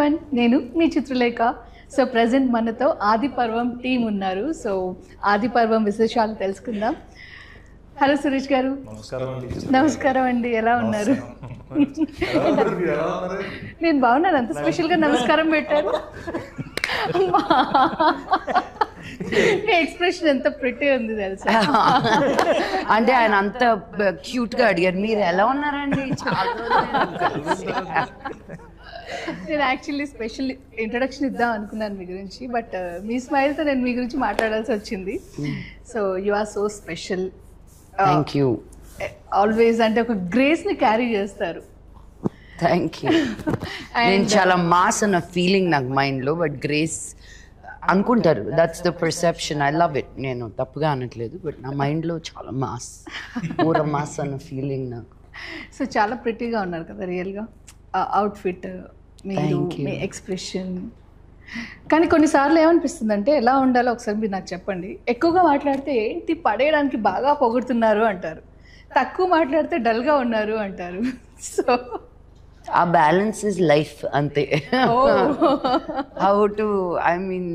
Everyone నేను మీ Chitralekha so present మనతో ఆది పర్వం టీం ఉన్నారు సో ఆది పర్వం విశేషాలు తెలుసుకుందాం హలో సురేష్ గారు నమస్కారం అండి నమస్కారం అండి ఎలా ఉన్నారు ఎలా ఉన్నారు మీరు? ఎలా ఉన్నారు? నేను బాగున్నాను అంత స్పెషల్గా నమస్కారం పెట్టారు మీ ఎక్స్ప్రెషన్ ఎంత ప్రిటీ ఉంది తెలుసా అంటే ఆయన అంత క్యూట్ గా అడిగారు మీరు ఎలా ఉన్నారండి చాలా రోజులైంది కలిసి." నేను యాక్చువల్లీ స్పెషల్ ఇంట్రడక్షన్ ఇద్దాం అనుకున్నాను మీ గురించి బట్ మీ స్మైల్తో నేను మీ గురించి మాట్లాడాల్సి వచ్చింది so you are so special thank you always అంటే ఒక గ్రేస్ని క్యారీ చేస్తారు థ్యాంక్ యూ నేను చాలా మాస్ అన్న ఫీలింగ్ నాకు మైండ్ లో బట్ గ్రేస్ అనుకుంటారు that's the perception I love it నేను తప్పుగా అనట్లేదు బట్ నా మైండ్ లో చాలా మాస్ పూర మాస్ అన్న ఫీలింగ్ నాకు సో చాలా ప్రిటీగా ఉన్నారు కదా రియల్గా అవుట్ఫిట్ మీరు Thank you. మీ ఎక్స్ప్రెషన్ కానీ కొన్నిసార్లు ఏమనిపిస్తుంది అంటే ఎలా ఉండాలో ఒకసారి మీరు నాకు చెప్పండి ఎక్కువగా మాట్లాడితే ఏంటి పడేయడానికి బాగా పొగుడుతున్నారు అంటారు తక్కువ మాట్లాడితే డల్గా ఉన్నారు అంటారు సో ఆ బ్యాలెన్స్ ఇస్ లైఫ్ అంతే హౌ టు ఐ మీన్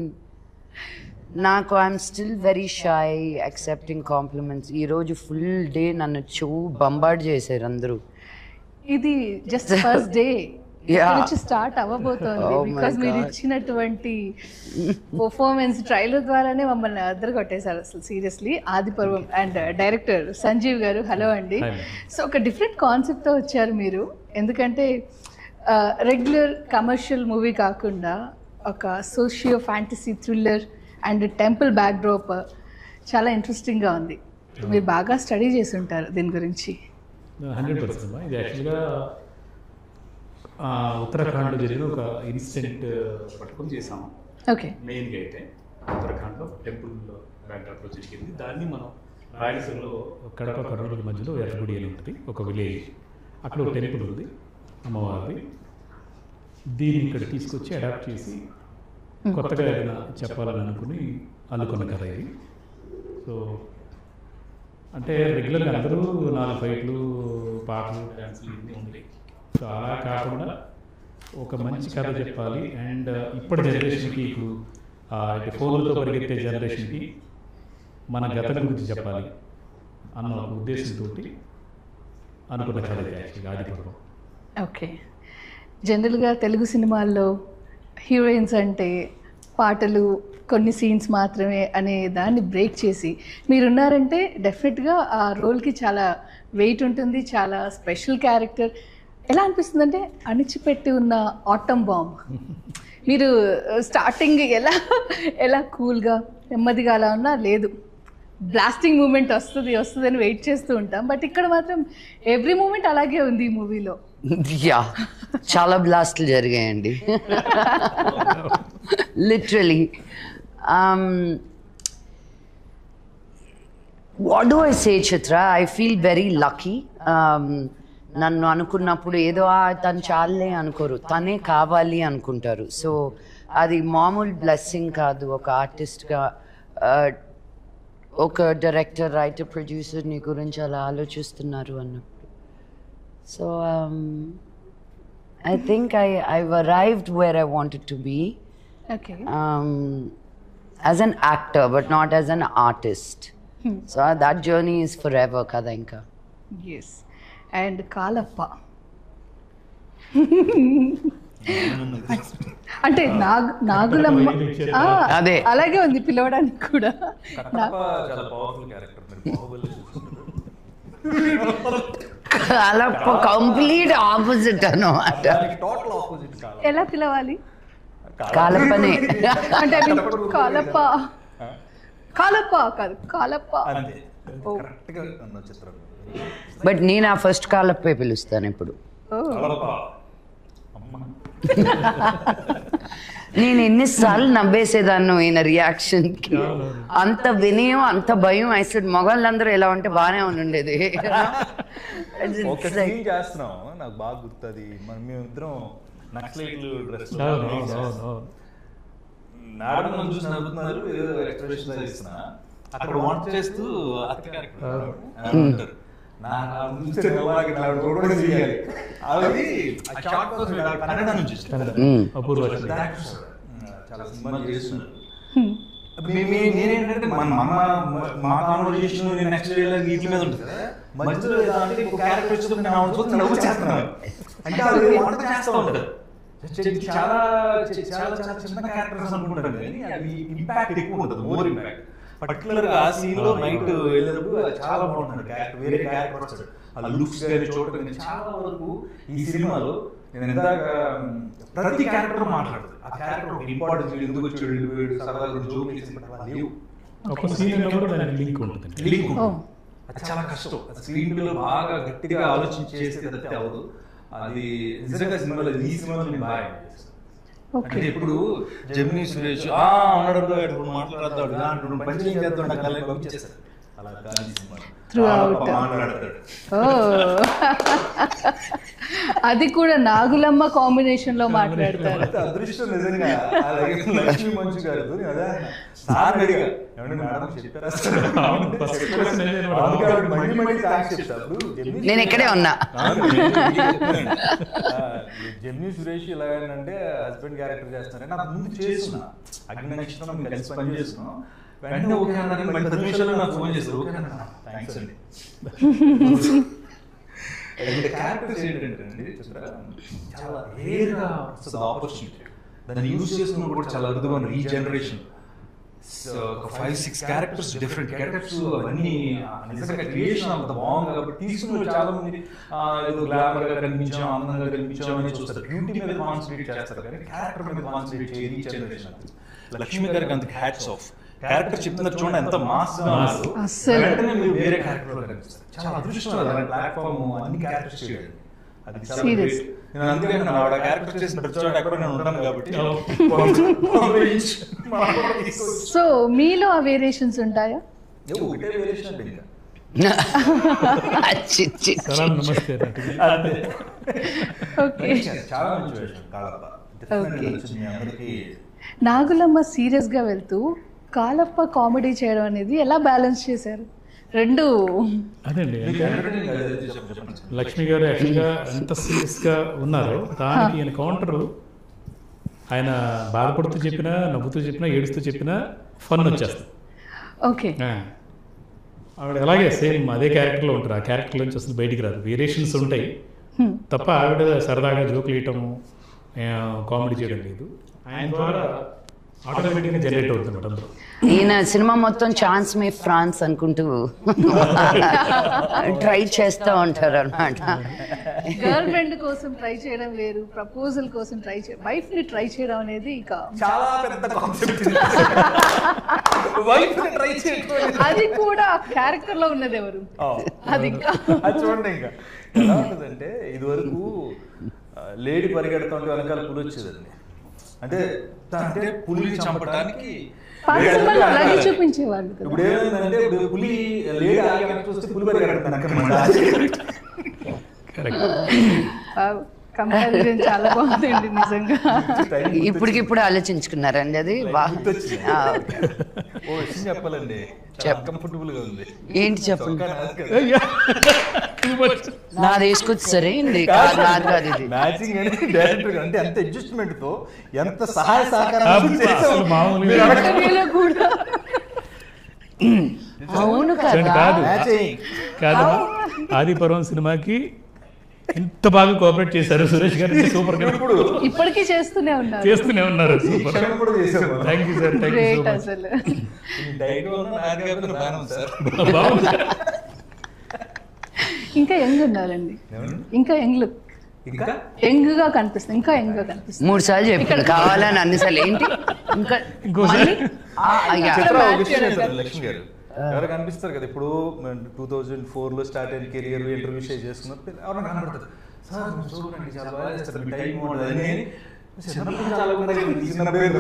నాకు I'm still very shy accepting compliments ఈరోజు ఫుల్ డే నన్ను చూ బంబార్డ్ చేశారు అందరూ ఇది జస్ట్ ఫస్ట్ డే Yeah. నుంచి స్టార్ట్ అవ్వబోతోంది Oh my బికాస్ మీరు God. ఇచ్చినటువంటి పర్ఫార్మెన్స్ ట్రైలర్ ద్వారానే మమ్మల్ని అద్దరు కొట్టేశారు అసలు సీరియస్లీ ఆది పర్వం అండ్ డైరెక్టర్ సంజీవ్ గారు హలో అండి సో ఒక డిఫరెంట్ కాన్సెప్ట్తో వచ్చారు మీరు ఎందుకంటే రెగ్యులర్ కమర్షియల్ మూవీ కాకుండా ఒక socio fantasy thriller and temple backdrop చాలా ఇంట్రెస్టింగ్గా ఉంది మీరు బాగా స్టడీ చేసి ఉంటారు దీని గురించి హండ్రెడ్ పర్సెంట్ అమ్మా ఇది యాక్చువల్గా ఆ, ఉత్తరాఖండ్లో జరిగిన ఒక ఇన్సిడెంట్ పట్టుకొని చేసాము ఓకే మెయిన్గా అయితే ఉత్తరాఖండ్లో టెంపుల్ బ్యాక్డ్రాప్లో జరిగింది దాన్ని మనం రాయలసీమలో కడప కర్నూలు మధ్యలో ఎర్రగుడి అని ఉంటుంది ఒక విలేజ్ అక్కడ ఒక టెంపుల్ ఉంది అమ్మవారిది దీన్ని ఇక్కడ తీసుకొచ్చి అడాప్ట్ చేసి కొత్తగా ఏదైనా చెప్పాలని అనుకుని అల్లుకున్న కథ ఇది సో అంటే రెగ్యులర్గా అందరూ నాలుగు ఫైట్లు పాటలు డ్యాన్సులు ఇవన్నీ ఉంటాయి సో అలా కాకుండా ఒక మంచి కథ చెప్పాలి అండ్ ఇప్పటి జనరేషన్కి ఇప్పుడు ఆ, అంటే ఫోన్లతో పరిగెత్తే జనరేషన్కి మన గతం గురించి చెప్పాలి అన్న ఒక ఉద్దేశంతో అనుకున్న కథ ఇది యాక్చువల్గా ఆదిపర్వం ఓకే జనరల్గా తెలుగు సినిమాల్లో హీరోయిన్స్ అంటే పాటలు కొన్ని సీన్స్ మాత్రమే అనే దాన్ని బ్రేక్ చేసి మీరున్నారంటే డెఫినెట్గా ఆ రోల్కి చాలా వెయిట్ ఉంటుంది చాలా స్పెషల్ క్యారెక్టర్ ఎలా అనిపిస్తుంది అంటే అణిచిపెట్టి ఉన్న ఆటమ్ బాంబ్ మీరు స్టార్టింగ్ ఎలా ఎలా కూల్గా నెమ్మదిగా అలా ఉన్నా లేదు బ్లాస్టింగ్ మూమెంట్ వస్తుంది వస్తుంది అని వెయిట్ చేస్తూ ఉంటాం బట్ ఇక్కడ మాత్రం ఎవ్రీ మూమెంట్ అలాగే ఉంది ఈ మూవీలో యా చాలా బ్లాస్ట్లు జరిగాయండి literally what do I say Chitra I feel very lucky నన్ను అనుకున్నప్పుడు ఏదో "ఆ, తను చాలే అనుకోరు తనే కావాలి అనుకుంటారు సో అది మామూలు బ్లెస్సింగ్ కాదు ఒక ఆర్టిస్ట్గా ఒక డైరెక్టర్ రైటర్ ప్రొడ్యూసర్ నీ గురించి అలా ఆలోచిస్తున్నారు అన్నప్పుడు So um, I think I, I've arrived where I wanted to be okay um, as an actor, but not as an artist. So uh, that journey is forever, Kadanka. Yes and కాలప్ప అంటే నాగు నాగులమ్మ ఆ, అదే. అలాగే ఉంది పిలవడానికి కూడా నా- కట్టప్ప చాలా పవర్ఫుల్ క్యారెక్టర్ మీరు బాహుబలి చూసుకుంటారు అలా కంప్లీట్ ఆపోజిట్ అనమాట దానికి టోటల్ ఆపోజిట్ కాలం ఎలా పిలవాలి కాలపనే అంటే I mean, కాలప్ప కాలప్ప కాదు కాలప్ప అంతే కరెక్ట్ గా అన్న చిత్రం బట్ నేను ఆ ఫస్ట్ కాలపే పిలుస్తాను ఇప్పుడు ఓ, కలప. అమ్మ నేను ఎన్నిసార్లు నవ్వేసేదాన్ని ఈయన రియాక్షన్కి అంత వినయం అంత భయం అసలు మగవాళ్ళందరూ ఎలా ఉంటే బాగానే ఉండేది ఒక సీన్ చేస్తున్నాం నాకు బాగా గుర్తుంది మనం మేమిద్దరం నక్సలైట్లు డ్రెస్ అవును, అవును, అవును, అవును. మేడం నన్ను చూసి నవ్వుతున్నారు ఏదో ఎక్స్ప్రెషన్ ఇస్తున్నా అక్కడ వంట చేస్తూ అత్త క్యారెక్టర్ ఉంటారు నాకు ఆ ముందు సినిమాకి ఇలా కూడా చేయాలి అది ఆ షార్ట్ కోసం ఇలా కన్నడ నుంచి వచ్చింది. మ్మ్. అపూర్వ పెద్ద actors వాళ్ళు. చాలా సినిమాలు చేస్తున్నారు మీ- మీ- నేనేంటంటే మన మన మా కాన్వర్జేషన్ నేను నెక్స్ట్ వీటి మీద ఉంటుంది కదా మధ్యలో ఏదో అంటే ఇంకో క్యారెక్టర్ వచ్చింది నేను ఆవిడ చూస్తే నవ్వు చేస్తున్నాను అంటే అది వంట చేస్తూ ఉంటారు చ- చాలా చ- చాలా చాలా చిన్న క్యారెక్టర్స్ అనుకుంటారు కానీ అవి ఇంపాక్ట్ ఎక్కువ ఉంటుంది మోర్ ఇంపాక్ట్ పర్టికులర్ గా ఆ సీన్ లో నైట్ వెళ్ళినప్పుడు అది చాలా బాగుంటుంది క్యారెక్టర్ వేరే క్యారెక్టర్ వస్తాడు ఆ లుక్స్ కానీ చూడటం కానీ చాలా వరకు ఈ సినిమాలో నేను ఇందాక మ్, ప్రతి క్యారెక్టర్ మాట్లాడుతుంది ఆ క్యారెక్టర్ ఒక ఇంపార్టెన్స్ ఎందుకు వచ్చాడు వెళ్ళిపోయాడు సరదాగా జోక్ వేసి లేవు ఒక సీన్లో కూడా దానికి లింక్ ఉంటుంది లింక్ ఓ అది చాలా కష్టం స్క్రీన్ ప్లే లో బాగా గట్టిగా ఆలోచించి చేస్తే తప్పితే అవ్వదు అది నిజంగా సినిమాలో ఈ సినిమాలో నేను బాగా enjoy చేశాను. ఓకే అంటే ఇప్పుడు జమినీ సురేష్ ఆ ఉన్నాడు బ్రో, ఇప్పుడు మాట్లాడతాడు ఇలా అంటాడు పంచం చేస్తాడు నాకు అలా పంపించేస్తాడు అలా కాదు ఈ సినిమా Throughout. చాలా మాట్లాడతాడు ఓ అది కూడా నాగులమ్మ కాంబినేషన్ లో మాట్లాడతారు అంత అదృష్టం నిజంగా అలాగే లక్ష్మీ మంచు గారు నేను అదే అన్నా. సార్ అడిగా ఏమండి మేడం చెప్పారా సార్? అవును, first question నేనే అడగను. అందుకే ఆవిడ మళ్ళీ మళ్ళీ థాంక్స్ చెప్తా. అప్పుడు జెమినీ నేను ఇక్కడే ఉన్నా. అవును, నేను ఇక్కడే చెప్తున్నాను. ఆ, జెమినీ సురేష్ ఇలాగంటే హస్బెండ్ క్యారెక్టర్ చేస్తారని నాకు ముందు చేస్తున్నా అగ్ని నక్షత్రం మేము కలిసి పని చేస్తున్నాం వెంటనే ఓకే అన్నారని మళ్ళీ పది నిమిషాల్లో నాకు ఫోన్ చేస్తారు ఓకే అన్నా థ్యాంక్స్ అండి అండ్ క్యారెక్టర్స్ ఏంటంటే చూసారా, చాలా రేర్ గా వస్తుంది ఆపర్చునిటీ దాన్ని యూజ్ చేసుకున్నప్పుడు కూడా చాలా అరుదుగా ఉంది ఈ జనరేషన్ ఒక five six characters different characters అవన్నీ ఆ, నిజంగా క్రియేషన్ అంత బాగుంది కాబట్టి తీసుకున్న వాళ్ళు చాలా మంది ఆ, ఏదో గ్లామర్ గా కనిపించాం అందంగా కనిపించాం అని చూస్తారు బ్యూటీ మీద కాన్సన్ట్రేట్ చేస్తారు కానీ క్యారెక్టర్ మీద కాన్సన్ట్రేట్ చేయరు ఈ జనరేషన్ లక్ష్మి గారికి అంత హ్యాట్స్ ఆఫ్ క్యారెక్టర్ చెప్తున్నారు చూడండి ఎంత మాస్ గా ఉన్నారు. అస్సలు. వెంటనే మీరు వేరే క్యారెక్టర్ లో కనిపిస్తారు చాలా అదృష్టం అది ప్లాట్ఫామ్ అన్ని క్యారెక్టర్స్ చేయడం అది చాలా Serious. great. నేను అందుకే అన్నాను, ఆవిడ క్యారెక్టర్ చేసిన ప్రతి చోట ఎక్కడ నేను ఉంటాను కాబట్టి సో మీలో ఆ వేరియేషన్స్ ఉంటాయా ఏ, ఒకటే వేరియేషన్ అంటే ఇంకా చి, చి, చి. సలాం నమస్తే అంటే ఓకే చాలా మంచి వేషం కాళప్ప Okay. Definitely నచ్చింది మీ అందరికీ నాగులమ్మ సీరియస్ గా వెళ్తూ కాలప్ప కామెడీ చేయడం అనేది ఎలా బ్యాలెన్స్ చేశారు రెండు అదండి మీకు అంటే entertaining అది అది చెప్పండి, చెప్పండి సార్. లక్ష్మి గారు యాక్చువల్గా ఎంత సీరియస్గా ఉన్నారో దానికి ఈయన కౌంటర్ ఆయన బాధపడుతూ చెప్పినా నవ్వుతూ చెప్పినా ఏడుస్తూ చెప్పినా ఫన్ వచ్చేస్తుంది ఓకే ఆ. ఆవిడ అలాగే సేమ్ అదే క్యారెక్టర్లో ఉంటారు ఆ క్యారెక్టర్ నుంచి అసలు బయటికి రాదు వేరియేషన్స్ ఉంటాయి తప్ప ఆవిడ సరదాగా జోకులు వేయటము కామెడీ చేయడం లేదు ఆయన ద్వారా ఆటోమేటిక్గా జనరేట్ అవుతుంది అందరూ ఈయన సినిమా మొత్తం ఛాన్స్ మే ఫ్రాన్స్ అనుకుంటూ ట్రై చేస్తూ ఉంటారు అనమాట గర్ల్ ఫ్రెండ్ కోసం ట్రై చేయడం వేరు ప్రపోజల్ కోసం ట్రై చే వైఫ్ ని ట్రై చేయడం అనేది ఇక చాలా పెద్ద కాన్సెప్ట్ వైఫ్ ట్రై చేయడం అది కూడా క్యారెక్టర్ లో ఉన్నది ఎవరు అది ఇంకా అది చూడండి ఇంకా ఎలా ఉంటుందంటే ఇది వరకు లేడీ పరిగెడతా ఉంటే వెనకాల పులి వచ్చేదండి అంటే త- అంటే పులిని చంపడానికి పాత సినిమాలో అలాగే చూపించేవాళ్ళు కదా ఇప్పుడు ఏమైందంటే ఇప్పుడు పులి లేడీ ఆగి వెనక్కి చూస్తే పులి పరిగెడుతుంది వెనక కరెక్ట్ కంపారిజన్ చాలా బాగుందండి నిజంగా ఇప్పటికిప్పుడు ఆలోచించుకున్నారండి అది వా గుర్తొచ్చింది. ఆ, ఓ విషయం చెప్పాలండి చెప్పు. కంఫర్టబుల్ గా ఉంది ఏంటి చెప్పండి చొక్కా నాది కాదు. నాది వేసుకొచ్చి సరే ఇది కాదు నాది కాదు ఇది మ్యాచింగ్ అనేది డైరెక్టర్ అంటే ఎంత అడ్జస్ట్మెంట్ తో ఎంత సహాయ సహకారం అసలు మామూలుగా ఇంటర్వ్యూలో కూడా అవును చూడండి, కదా కాదు మ్యాచింగ్ కాదు ఆది పర్వం సినిమాకి ఎంత బాగా కోఆపరేట్ చేశారు సురేష్ గారు సూపర్ గా ఇప్పుడు ఇప్పటికీ చేస్తూనే ఉన్నారు చేస్తూనే ఉన్నారు ఈ సూపర్ క్షణం కూడా చేసాము thank you sir thank you so great much అసలు ఈ డైట్ వల్ల నాది కాకపోతే బాగానే ఉంది సార్ బాగుంది ఇంకా యంగ్ ఉన్నారండి ఇంకా యంగ్ లుక్ ఇంకా యంగ్ గా కనిపిస్తుంది ఇంకా యంగ్ గా కనిపిస్తుంది మూడు సార్లు చెప్పాను కావాలని అన్నిసార్లు ఏంటి ఇంకా ఇంకోసారి ఆ, అయ్యా. చిత్ర match ఒక విషయం చేయడం చేస్తారు లక్ష్మి గారు ఎవరు కనిపిస్తారు కదా ఇప్పుడు టూ థౌజండ్ ఫోర్ లో స్టార్ట్ అయిన కెరియర్ ఇంటర్వ్యూ షేర్ చేసుకున్నప్పుడు ఎవరైనా కనబడతారు సార్ మీరు చూడండి చాలా బాగా చేస్తారు మీ టైం ఉండదు అని చిన్నప్పుడు చాలా బాగా చేస్తారు. చిన్న పేరు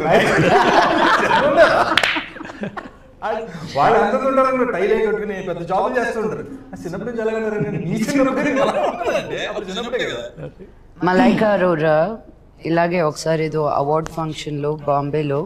వాళ్ళు ఎంత ఉంటారు టైల్ అయి కట్టుకుని పెద్ద జాబ్ చేస్తుంటారు ఆ చిన్నప్పుడు నుంచి ఎలా ఉన్నారు నీ చిన్నప్పుడు ఎలా ఉంటుందంటే అప్పుడు చిన్నప్పుడే కదా మలైకా అరోరా ఇలాగే ఒకసారి ఏదో అవార్డ్ ఫంక్షన్లో బాంబేలో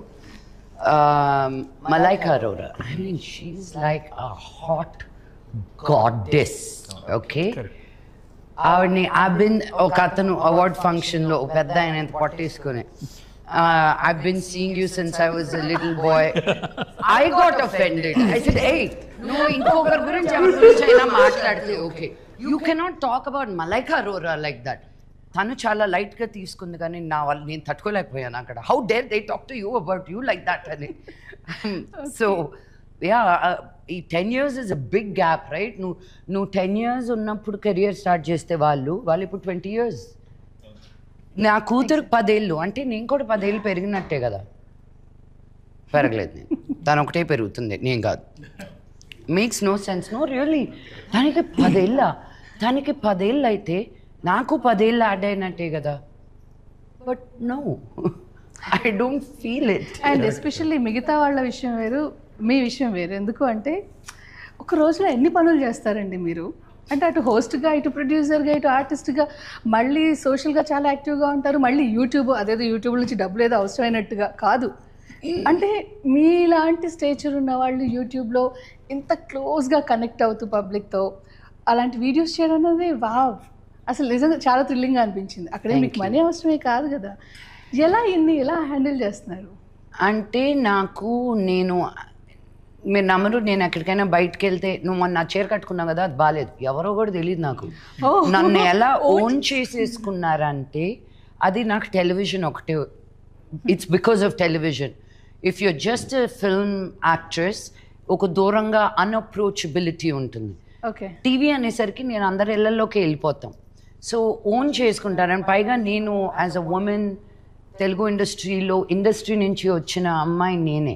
Malaika Arora I mean she like a hot goddess okay Correct. ఆవిడని ఐ బిన్ ఒక అతను అవార్డ్ ఫంక్షన్ లో ఒక పెద్ద ఆయన ఇంత పట్టేసుకుని I been seeing you since I was little boy I got offended I said ఏ నువ్వు ఇంకొకరి గురించి ఎవరి గురించి అయినా మాట్లాడితే okay you cannot talk about Malaika Arora like that తను చాలా లైట్ గా తీసుకుంది కానీ నా వాళ్ళు నేను తట్టుకోలేకపోయాను అక్కడ how dare they talk to you about you like that అని సో యా ఈ ten years is a big gap right నువ్వు నువ్వు టెన్ ఇయర్స్ ఉన్నప్పుడు కెరియర్ స్టార్ట్ చేస్తే వాళ్ళు వాళ్ళు ఇప్పుడు ట్వంటీ ఇయర్స్ నా కూతురు పదేళ్ళు అంటే నేను కూడా పదేళ్ళు పెరిగినట్టే కదా పెరగలేదు నేను తను ఒకటే పెరుగుతుంది నేను కాదు makes no sense no really దానికి పదేళ్ళ దానికి పదేళ్ళు అయితే నాకు పదేళ్ళు యాడ్ అయినట్టే కదా but no I don't feel it and especially మిగతా వాళ్ళ విషయం వేరు మీ విషయం వేరు ఎందుకు అంటే ఒక రోజులో ఎన్ని పనులు చేస్తారండి మీరు అంటే అటు హోస్ట్గా ఇటు ప్రొడ్యూసర్గా ఇటు ఆర్టిస్ట్గా మళ్ళీ సోషల్గా చాలా యాక్టివ్గా ఉంటారు మళ్ళీ యూట్యూబ్ అదేదో యూట్యూబ్ నుంచి డబ్బులు ఏదో అవసరమైనట్టుగా కాదు అంటే మీలాంటి స్టేచర్ ఉన్న వాళ్ళు యూట్యూబ్లో ఇంత క్లోజ్గా కనెక్ట్ అవుతూ పబ్లిక్తో అలాంటి వీడియోస్ చేయడం అనేది వావ్ అసలు నిజంగా చాలా థ్రిల్లింగ్గా అనిపించింది అక్కడే Thank మీకు you. మనీ అవసరమే కాదు కదా ఎలా ఇన్ని ఎలా హ్యాండిల్ చేస్తున్నారు అంటే నాకు నేను మీరు నమ్మరు నేను ఎక్కడికైనా బయటకు వెళ్తే నువ్వు మొన్న నా చీర కట్టుకున్నావు కదా అది బాగాలేదు ఎవరో కూడా తెలియదు నాకు Oh. నన్ను ఎలా ఓన్ చేసేసుకున్నారంటే అది నాకు టెలివిజన్ ఒకటే it's because of television if your just film actress ఒక దూరంగా అన్అప్రోచబిలిటీ ఉంటుంది ఓకే టీవీ అనేసరికి నేను అందరి ఇళ్లలోకి వెళ్ళిపోతాం సో ఓన్ చేసుకుంటాను అండ్ పైగా నేను యాజ్ అ ఉమెన్ తెలుగు ఇండస్ట్రీలో ఇండస్ట్రీ నుంచి వచ్చిన అమ్మాయి నేనే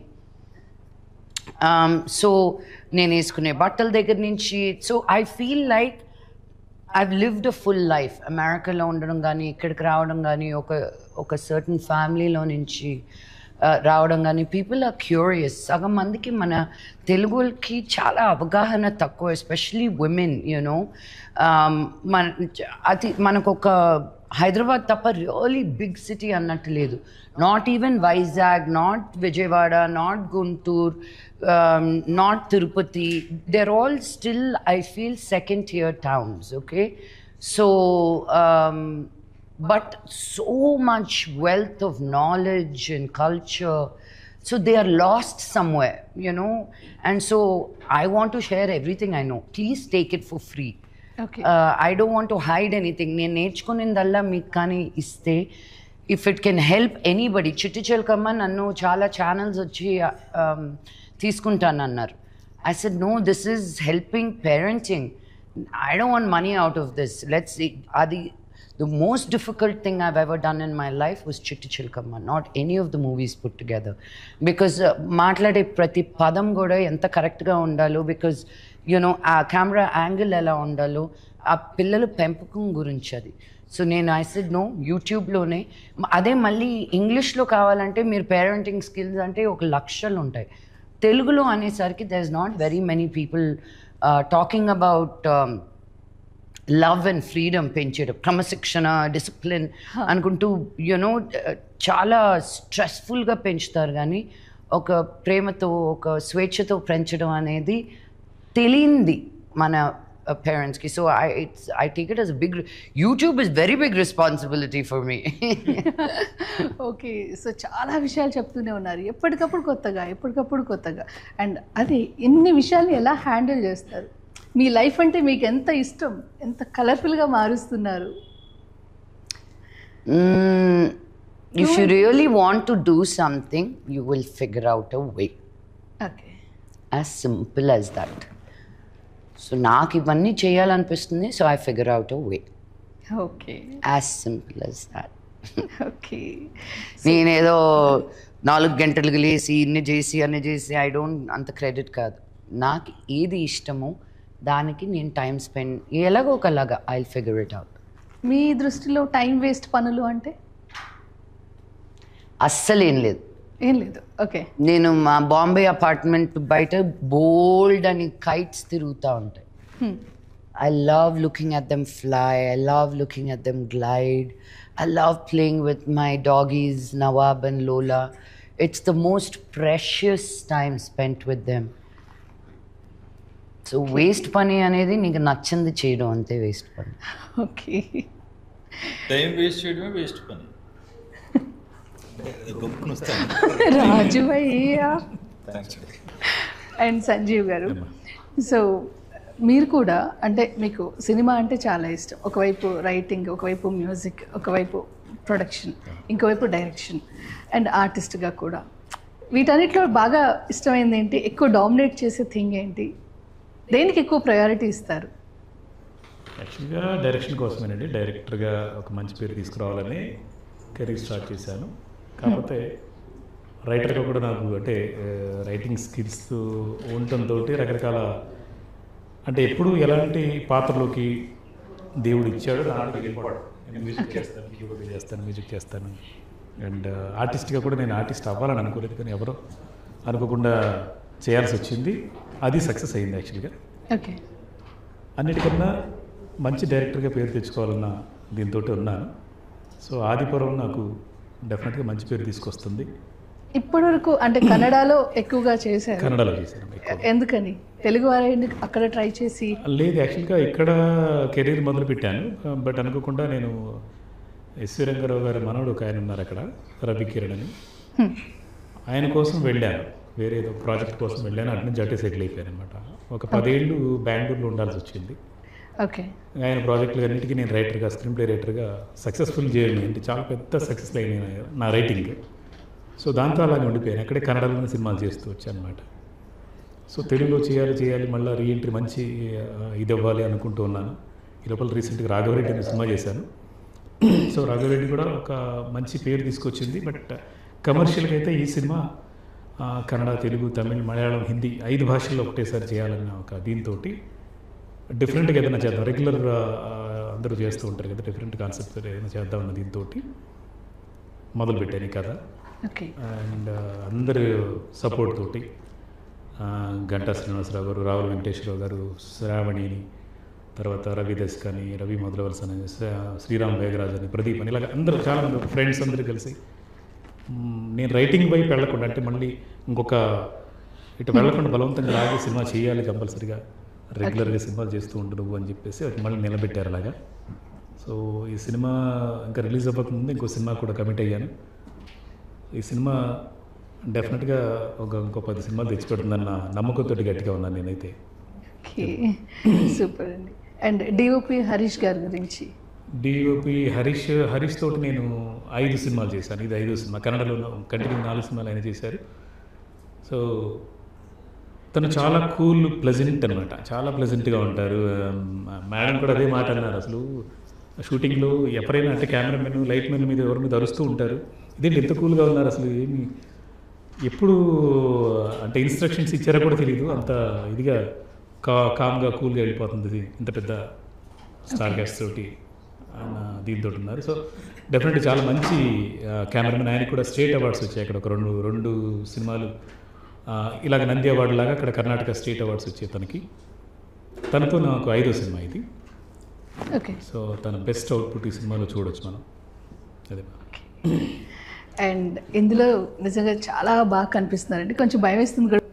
సో నేను వేసుకునే బట్టల దగ్గర నుంచి so I feel like I've lived a full life అమెరికాలో ఉండడం కానీ ఇక్కడికి రావడం కానీ ఒక ఒక సర్టన్ ఫ్యామిలీలో నుంచి ఆ, రావడం కానీ పీపుల్ ఆర్ క్యూరియస్ సగం మందికి మన తెలుగుకి చాలా అవగాహన తక్కువ ఎస్పెషలీ ఉమెన్ యూనో మన అది మనకు ఒక హైదరాబాద్ తప్ప రియలీ బిగ్ సిటీ అన్నట్టు లేదు not even Vizag not Vijayawada not Guntur not Tirupati they're all still I feel second year towns okay so but so much wealth of knowledge and culture so they are lost somewhere you know and so i want to share everything i know please take it for free okay I don't want to hide anything నేను నేర్చుకునేదల్లా మీకు కానీ ఇస్తే if it can help anybody Chitti Chilakamma నన్ను చాలా channels వచ్చి um, తీసుకుంటానన్నారు I said no this is helping parenting I don't want money out of this let's అది the most difficult thing I've ever done in my life was Chitti Chilakamma not any of the movies put together because మాట్లాడే ప్రతి పదం కూడా ఎంత కరెక్ట్గా ఉండాలో because you know ఆ camera angle ఎలా ఉండాలో ఆ పిల్లల పెంపకం గురించి అది సో నేను ఐ సెడ్ నో యూట్యూబ్లోనే అదే మళ్ళీ ఇంగ్లీష్లో కావాలంటే మీరు పేరెంటింగ్ స్కిల్స్ అంటే ఒక లక్షలు ఉంటాయి తెలుగులో అనేసరికి there is not very many people talking about love and freedom పెంచడం క్రమశిక్షణ డిసిప్లిన్ అనుకుంటూ యునో చాలా స్ట్రెస్ఫుల్గా పెంచుతారు కానీ ఒక ప్రేమతో ఒక స్వేచ్ఛతో పెంచడం అనేది తెలియంది మన పేరెంట్స్కి so I it's I take it as big YouTube is very big responsibility for me okay so చాలా విషయాలు చెప్తూనే ఉన్నారు ఎప్పటికప్పుడు కొత్తగా ఎప్పటికప్పుడు కొత్తగా అండ్ అది ఇన్ని విషయాల్ని ఎలా హ్యాండిల్ చేస్తారు మీ లైఫ్ అంటే మీకు ఎంత ఇష్టం ఎంత కలర్ఫుల్గా మారుస్తున్నారు if you really want to do something you will figure out a way okay as simple as that so నాకు ఇవన్నీ చేయాలనిపిస్తుంది so I figure out a way okay as simple as that okay నేనేదో నాలుగు గంటలకు లేసి ఇన్ని చేసి అన్ని చేసి ఐ డోంట్ అంత క్రెడిట్ కాదు నాకు ఏది ఇష్టమో దానికి నేను టైం స్పెండ్ ఎలాగో ఒకలాగా ఐ ఫిగర్ ఇట్ అవుట్ మీ దృష్టిలో టైం వేస్ట్ పనులు అంటే అస్సలు ఏం లేదు ఏం లేదు ఓకే నేను మా బాంబే అపార్ట్మెంట్ బయట బోల్డ్ అని కైట్స్ తిరుగుతూ ఉంటాయి I love looking at them fly. I love looking at them glide. I love playing with my doggies, Nawab and Lola. It's the most precious time spent with them. So waste పని అనేది నీకు నచ్చింది చేయడం అంతే waste పని okay time waste చేయడమే waste పని గొప్ప వస్తాను రాజు అయ్యా థ్యాంక్స్ అండ్ సంజీవ్ గారు సో మీరు కూడా అంటే మీకు సినిమా అంటే చాలా ఇష్టం ఒకవైపు రైటింగ్ ఒకవైపు మ్యూజిక్ ఒకవైపు ప్రొడక్షన్ ఇంకోవైపు డైరెక్షన్ అండ్ ఆర్టిస్ట్గా కూడా వీటన్నిటిలో బాగా ఇష్టమైంది ఏంటి ఎక్కువ డామినేట్ చేసే థింగ్ ఏంటి దేనికి ఎక్కువ ప్రయారిటీ ఇస్తారు యాక్చువల్గా డైరెక్షన్ కోసమేనండి డైరెక్టర్గా ఒక మంచి పేరు తీసుకురావాలని కెరీర్ స్టార్ట్ చేశాను కాకపోతే రైటర్గా కూడా నాకు అంటే రైటింగ్ స్కిల్స్ ఉండటంతో రకరకాల అంటే ఎప్పుడు ఎలాంటి పాత్రలోకి దేవుడు ఇచ్చాడో దాంట్లో వెళ్ళిపోవడం నేను మ్యూజిక్ చేస్తాను కీబోర్డ్ చేస్తాను మ్యూజిక్ చేస్తాను అండ్ ఆర్టిస్ట్గా కూడా నేను ఆర్టిస్ట్ అవ్వాలని అనుకోలేదు కానీ ఎవరో అనుకోకుండా చేయాల్సి వచ్చింది అది సక్సెస్ అయింది యాక్చువల్గా ఓకే అన్నిటికన్నా మంచి డైరెక్టర్గా పేరు తెచ్చుకోవాలన్న దీంతో ఉన్నాను సో ఆదిపురం నాకు డెఫినెట్గా మంచి పేరు తీసుకొస్తుంది ఇప్పటివరకు అంటే కన్నడలో ఎక్కువగా చేశారు కన్నడలో చేశాను ఎక్కువ. ఎందుకని తెలుగు వారిని అక్కడ ట్రై చేసి లేదు యాక్చువల్గా ఇక్కడ కెరీర్ మొదలు పెట్టాను బట్ అనుకోకుండా నేను ఎస్వి రంగారావు గారి మనవడు ఒక ఆయన ఉన్నారు అక్కడ రవి కిరణ్ అని హ్మ్. ఆయన కోసం వెళ్ళాను వేరే ఏదో ప్రాజెక్ట్ కోసం వెళ్ళాను అటు నుంచి అటే సెటిల్ అయిపోయాను అనమాట ఒక పదేళ్ళు బెంగళూరులో ఉండాల్సి వచ్చింది ఓకే ఆయన ప్రాజెక్టులు అన్నిటికీ నేను రైటర్గా స్క్రీన్ ప్లే రైటర్గా సక్సెస్ఫుల్ జర్నీ అంటే చాలా పెద్ద సక్సెస్ అయిన నా రైటింగ్ సో దాంతో అలాగే ఉండిపోయాను అక్కడే కన్నడలోనే సినిమాలు చేస్తూ వచ్చాను అనమాట సో తెలుగులో చేయాలి చేయాలి మళ్ళీ రీఎంట్రీ మంచి ఆ, ఇది అవ్వాలి అనుకుంటూ ఉన్నాను ఈ లోపల రీసెంట్గా రాఘవరెడ్డి అనే సినిమా చేశాను సో రాఘవరెడ్డి కూడా ఒక మంచి పేరు తీసుకొచ్చింది బట్ కమర్షియల్గా అయితే ఈ సినిమా ఆ, కన్నడ తెలుగు తమిళ్ మలయాళం హిందీ ఐదు భాషల్లో ఒకటేసారి చేయాలన్న ఒక దీంతో డిఫరెంట్గా ఏదైనా చేద్దాం రెగ్యులర్ అందరూ చేస్తూ ఉంటారు కదా డిఫరెంట్ కాన్సెప్ట్ ఏదైనా చేద్దామన్న దీంతో మొదలు పెట్టాను ఈ కథ ఓకే అండ్ అందరి సపోర్ట్ తోటి ఆ, గంటా శ్రీనివాసరావు గారు రావుల వెంకటేశ్వరరావు గారు శ్రావణిని తర్వాత రవి దస్ కానీ రవి మొదలవలస అని శ్రీ- శ్రీరామ్ వేగరాజ్ అని ప్రదీప్ అని ఇలాగ అందరూ చాలా మంది ఫ్రెండ్స్ అందరూ కలిసి మ్, నేను రైటింగ్ వైపు వెళ్ళకుండా అంటే మళ్ళీ ఇంకొక ఇటు వెళ్ళకుండా బలవంతంగా లాగే సినిమా చేయాలి కంపల్సరీగా రెగ్యులర్గా సినిమాలు చేస్తూ ఉండు నువ్వు అని చెప్పేసి అది మళ్ళీ నిలబెట్టారు అలాగా సో ఈ సినిమా ఇంకా రిలీజ్ అవ్వకముందు ఇంకో సినిమా కూడా కమిట్ అయ్యాను ఈ సినిమా డెఫినెట్గా ఒక ఇంకో పది సినిమాలు తెచ్చిపెడుతుందన్న నమ్మకంతో గట్టిగా ఉన్నాను నేనైతే ఓకే సూపర్ అండి అండ్ డిఓపి హరీష్ గారి గురించి డిఓపి హరీష్ హరీష్ తోటి నేను ఐదు సినిమాలు చేశాను ఇది ఐదో సినిమా కన్నడలో కంటిన్యూ నాలుగు సినిమాలు ఆయన చేశారు సో తను చాలా కూల్ ప్లెజెంట్ అనమాట చాలా ప్లెజెంట్గా ఉంటారు మేడం కూడా అదే మాట అన్నారు అసలు షూటింగ్లో ఎవరైనా అంటే కెమెరామెన్ లైట్ మెన్ మీద ఎవరి మీద అరుస్తూ ఉంటారు ఇదేంటి ఎంత కూల్గా ఉన్నారు అసలు ఏమి ఎప్పుడు అంటే ఇన్స్ట్రక్షన్స్ ఇచ్చారో కూడా తెలియదు అంత ఇదిగా కా కామ్గా కూల్గా వెళ్ళిపోతుంది ఇది ఇంత పెద్ద స్టార్ గ్యాస్ తోటి ఆయన దీంతో ఉన్నారు సో డెఫినెట్గా చాలా మంచి కెమెరామెన్ ఆయనకి కూడా స్టేట్ అవార్డ్స్ వచ్చాయి అక్కడ ఒక రెండు రెండు సినిమాలు ఆ, ఇలాగ నంది అవార్డు లాగా అక్కడ కర్ణాటక స్టేట్ అవార్డ్స్ వచ్చాయి తనకి తనతో నాకు ఐదో సినిమా ఇది ఓకే సో తన బెస్ట్ అవుట్పుట్ ఈ సినిమాలో చూడొచ్చు మనం అదే అండ్ ఇందులో నిజంగా చాలా బాగా కనిపిస్తున్నారండి కొంచెం భయం వేస్తుంది కూడా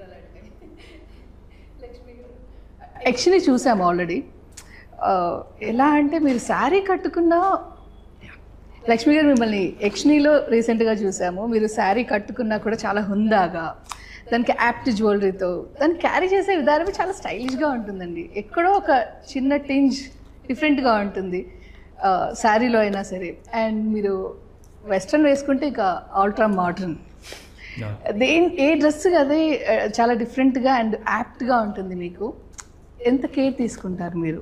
యక్షిని చూసాము ఆల్రెడీ ఎలా అంటే మీరు శారీ కట్టుకున్న లక్ష్మి గారు మిమ్మల్ని యక్షినిలో రీసెంట్గా చూసాము మీరు శారీ కట్టుకున్నా కూడా చాలా హుందాగా దానికి యాప్ట్ జ్యువెలరీతో దాన్ని క్యారీ చేసే విధానం చాలా స్టైలిష్గా ఉంటుందండి ఎక్కడో ఒక చిన్న టింజ్ డిఫరెంట్గా ఉంటుంది ఆ, శారీలో అయినా సరే అండ్ మీరు వెస్ట్రన్ వేసుకుంటే ఇక ఆల్ట్రా మోడర్న్ దేని ఏ డ్రెస్ అదే ఆ, చాలా డిఫరెంట్గా అండ్ యాప్ట్గా ఉంటుంది మీకు ఎంత కేర్ తీసుకుంటారు మీరు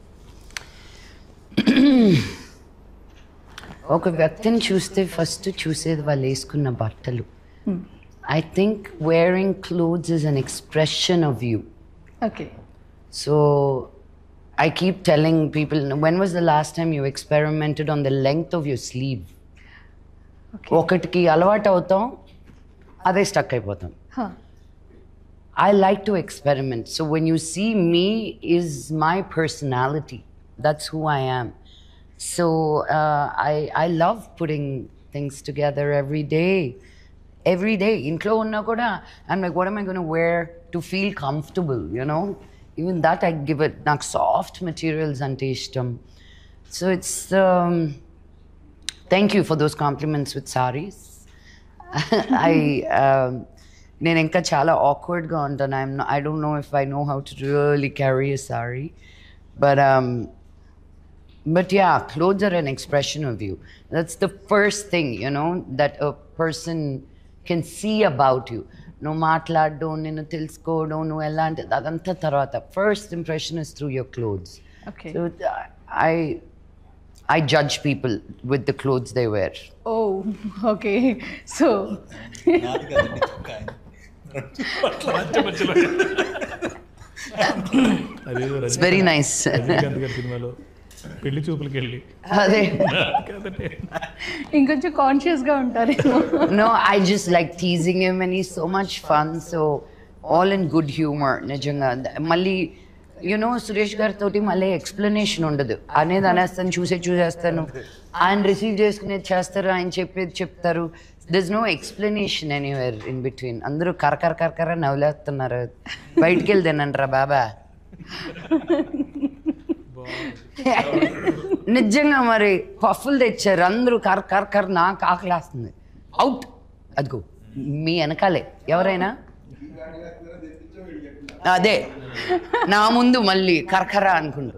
ఒక వ్యక్తిని చూస్తే ఫస్ట్ చూసేది వాళ్ళు వేసుకున్న బట్టలు I think wearing clothes is an expression of you okay So I keep telling people, when was the last time you experimented on the length of your sleeve? Okay ఒకటికి అలవాటు అవుతాం అదే స్టక్ అయిపోతాం I like to experiment. So when you see me, is my personality. That's who I am. So uh, I I love putting things together every day. Every day. ఇంట్లో ఉన్నా కూడా I'm like, what am I going to wear to feel comfortable? You know, even that I give it నాకు soft materials అంటే ఇష్టం so it's thank you for those compliments with saris I నేను ఇంకా చాలా ఆక్వర్డ్గా ఉంటాను I'm I don't know if I know how to really carry a sari but But yeah, clothes are an expression of you. That's the first thing, you know, that a person can see about you. నువ్వు మాట్లాడడం నిన్ను తెలుసుకోవడం నువ్వు ఎలాంటి అదంతా తర్వాత first impression is through your clothes okay so I I judge people with the clothes they wear oh okay so నాది కదండి చొక్కా ఆయన. మధ్య మధ్యలో అదేదో ఇట్స్ వెరీ నైస్ రజనీకాంత్ గారి సినిమాలో పెళ్లి చూపులకి వెళ్ళి అదే కాదంటే ఇంకొంచెం కాన్షియస్గా ఉంటారేమో no, I just like teasing him and he's so much fun. So all in good humor, నిజంగా మళ్ళీ యునో సురేష్ గారితో మళ్ళీ ఎక్స్ప్లెనేషన్ ఉండదు అనేది అనేస్తాను చూసే చూసేస్తాను ఆయన రిసీవ్ చేసుకునేది చేస్తారు ఆయన చెప్పేది చెప్తారు this no explanation anywhere in between అందరూ కరకర కరకర నవ్వులేస్తున్నారు బయటికి వెళ్ళి తినండి రా బాబా నిజంగా మరి పఫ్ఫులు తెచ్చారు అందరూ కర్ కర్ కర్ నాకు ఆకలేస్తుంది అవుట్ అదిగో మీ వెనకాలే ఎవరైనా అదే నా ముందు మళ్ళీ కర్కర అనుకుంటూ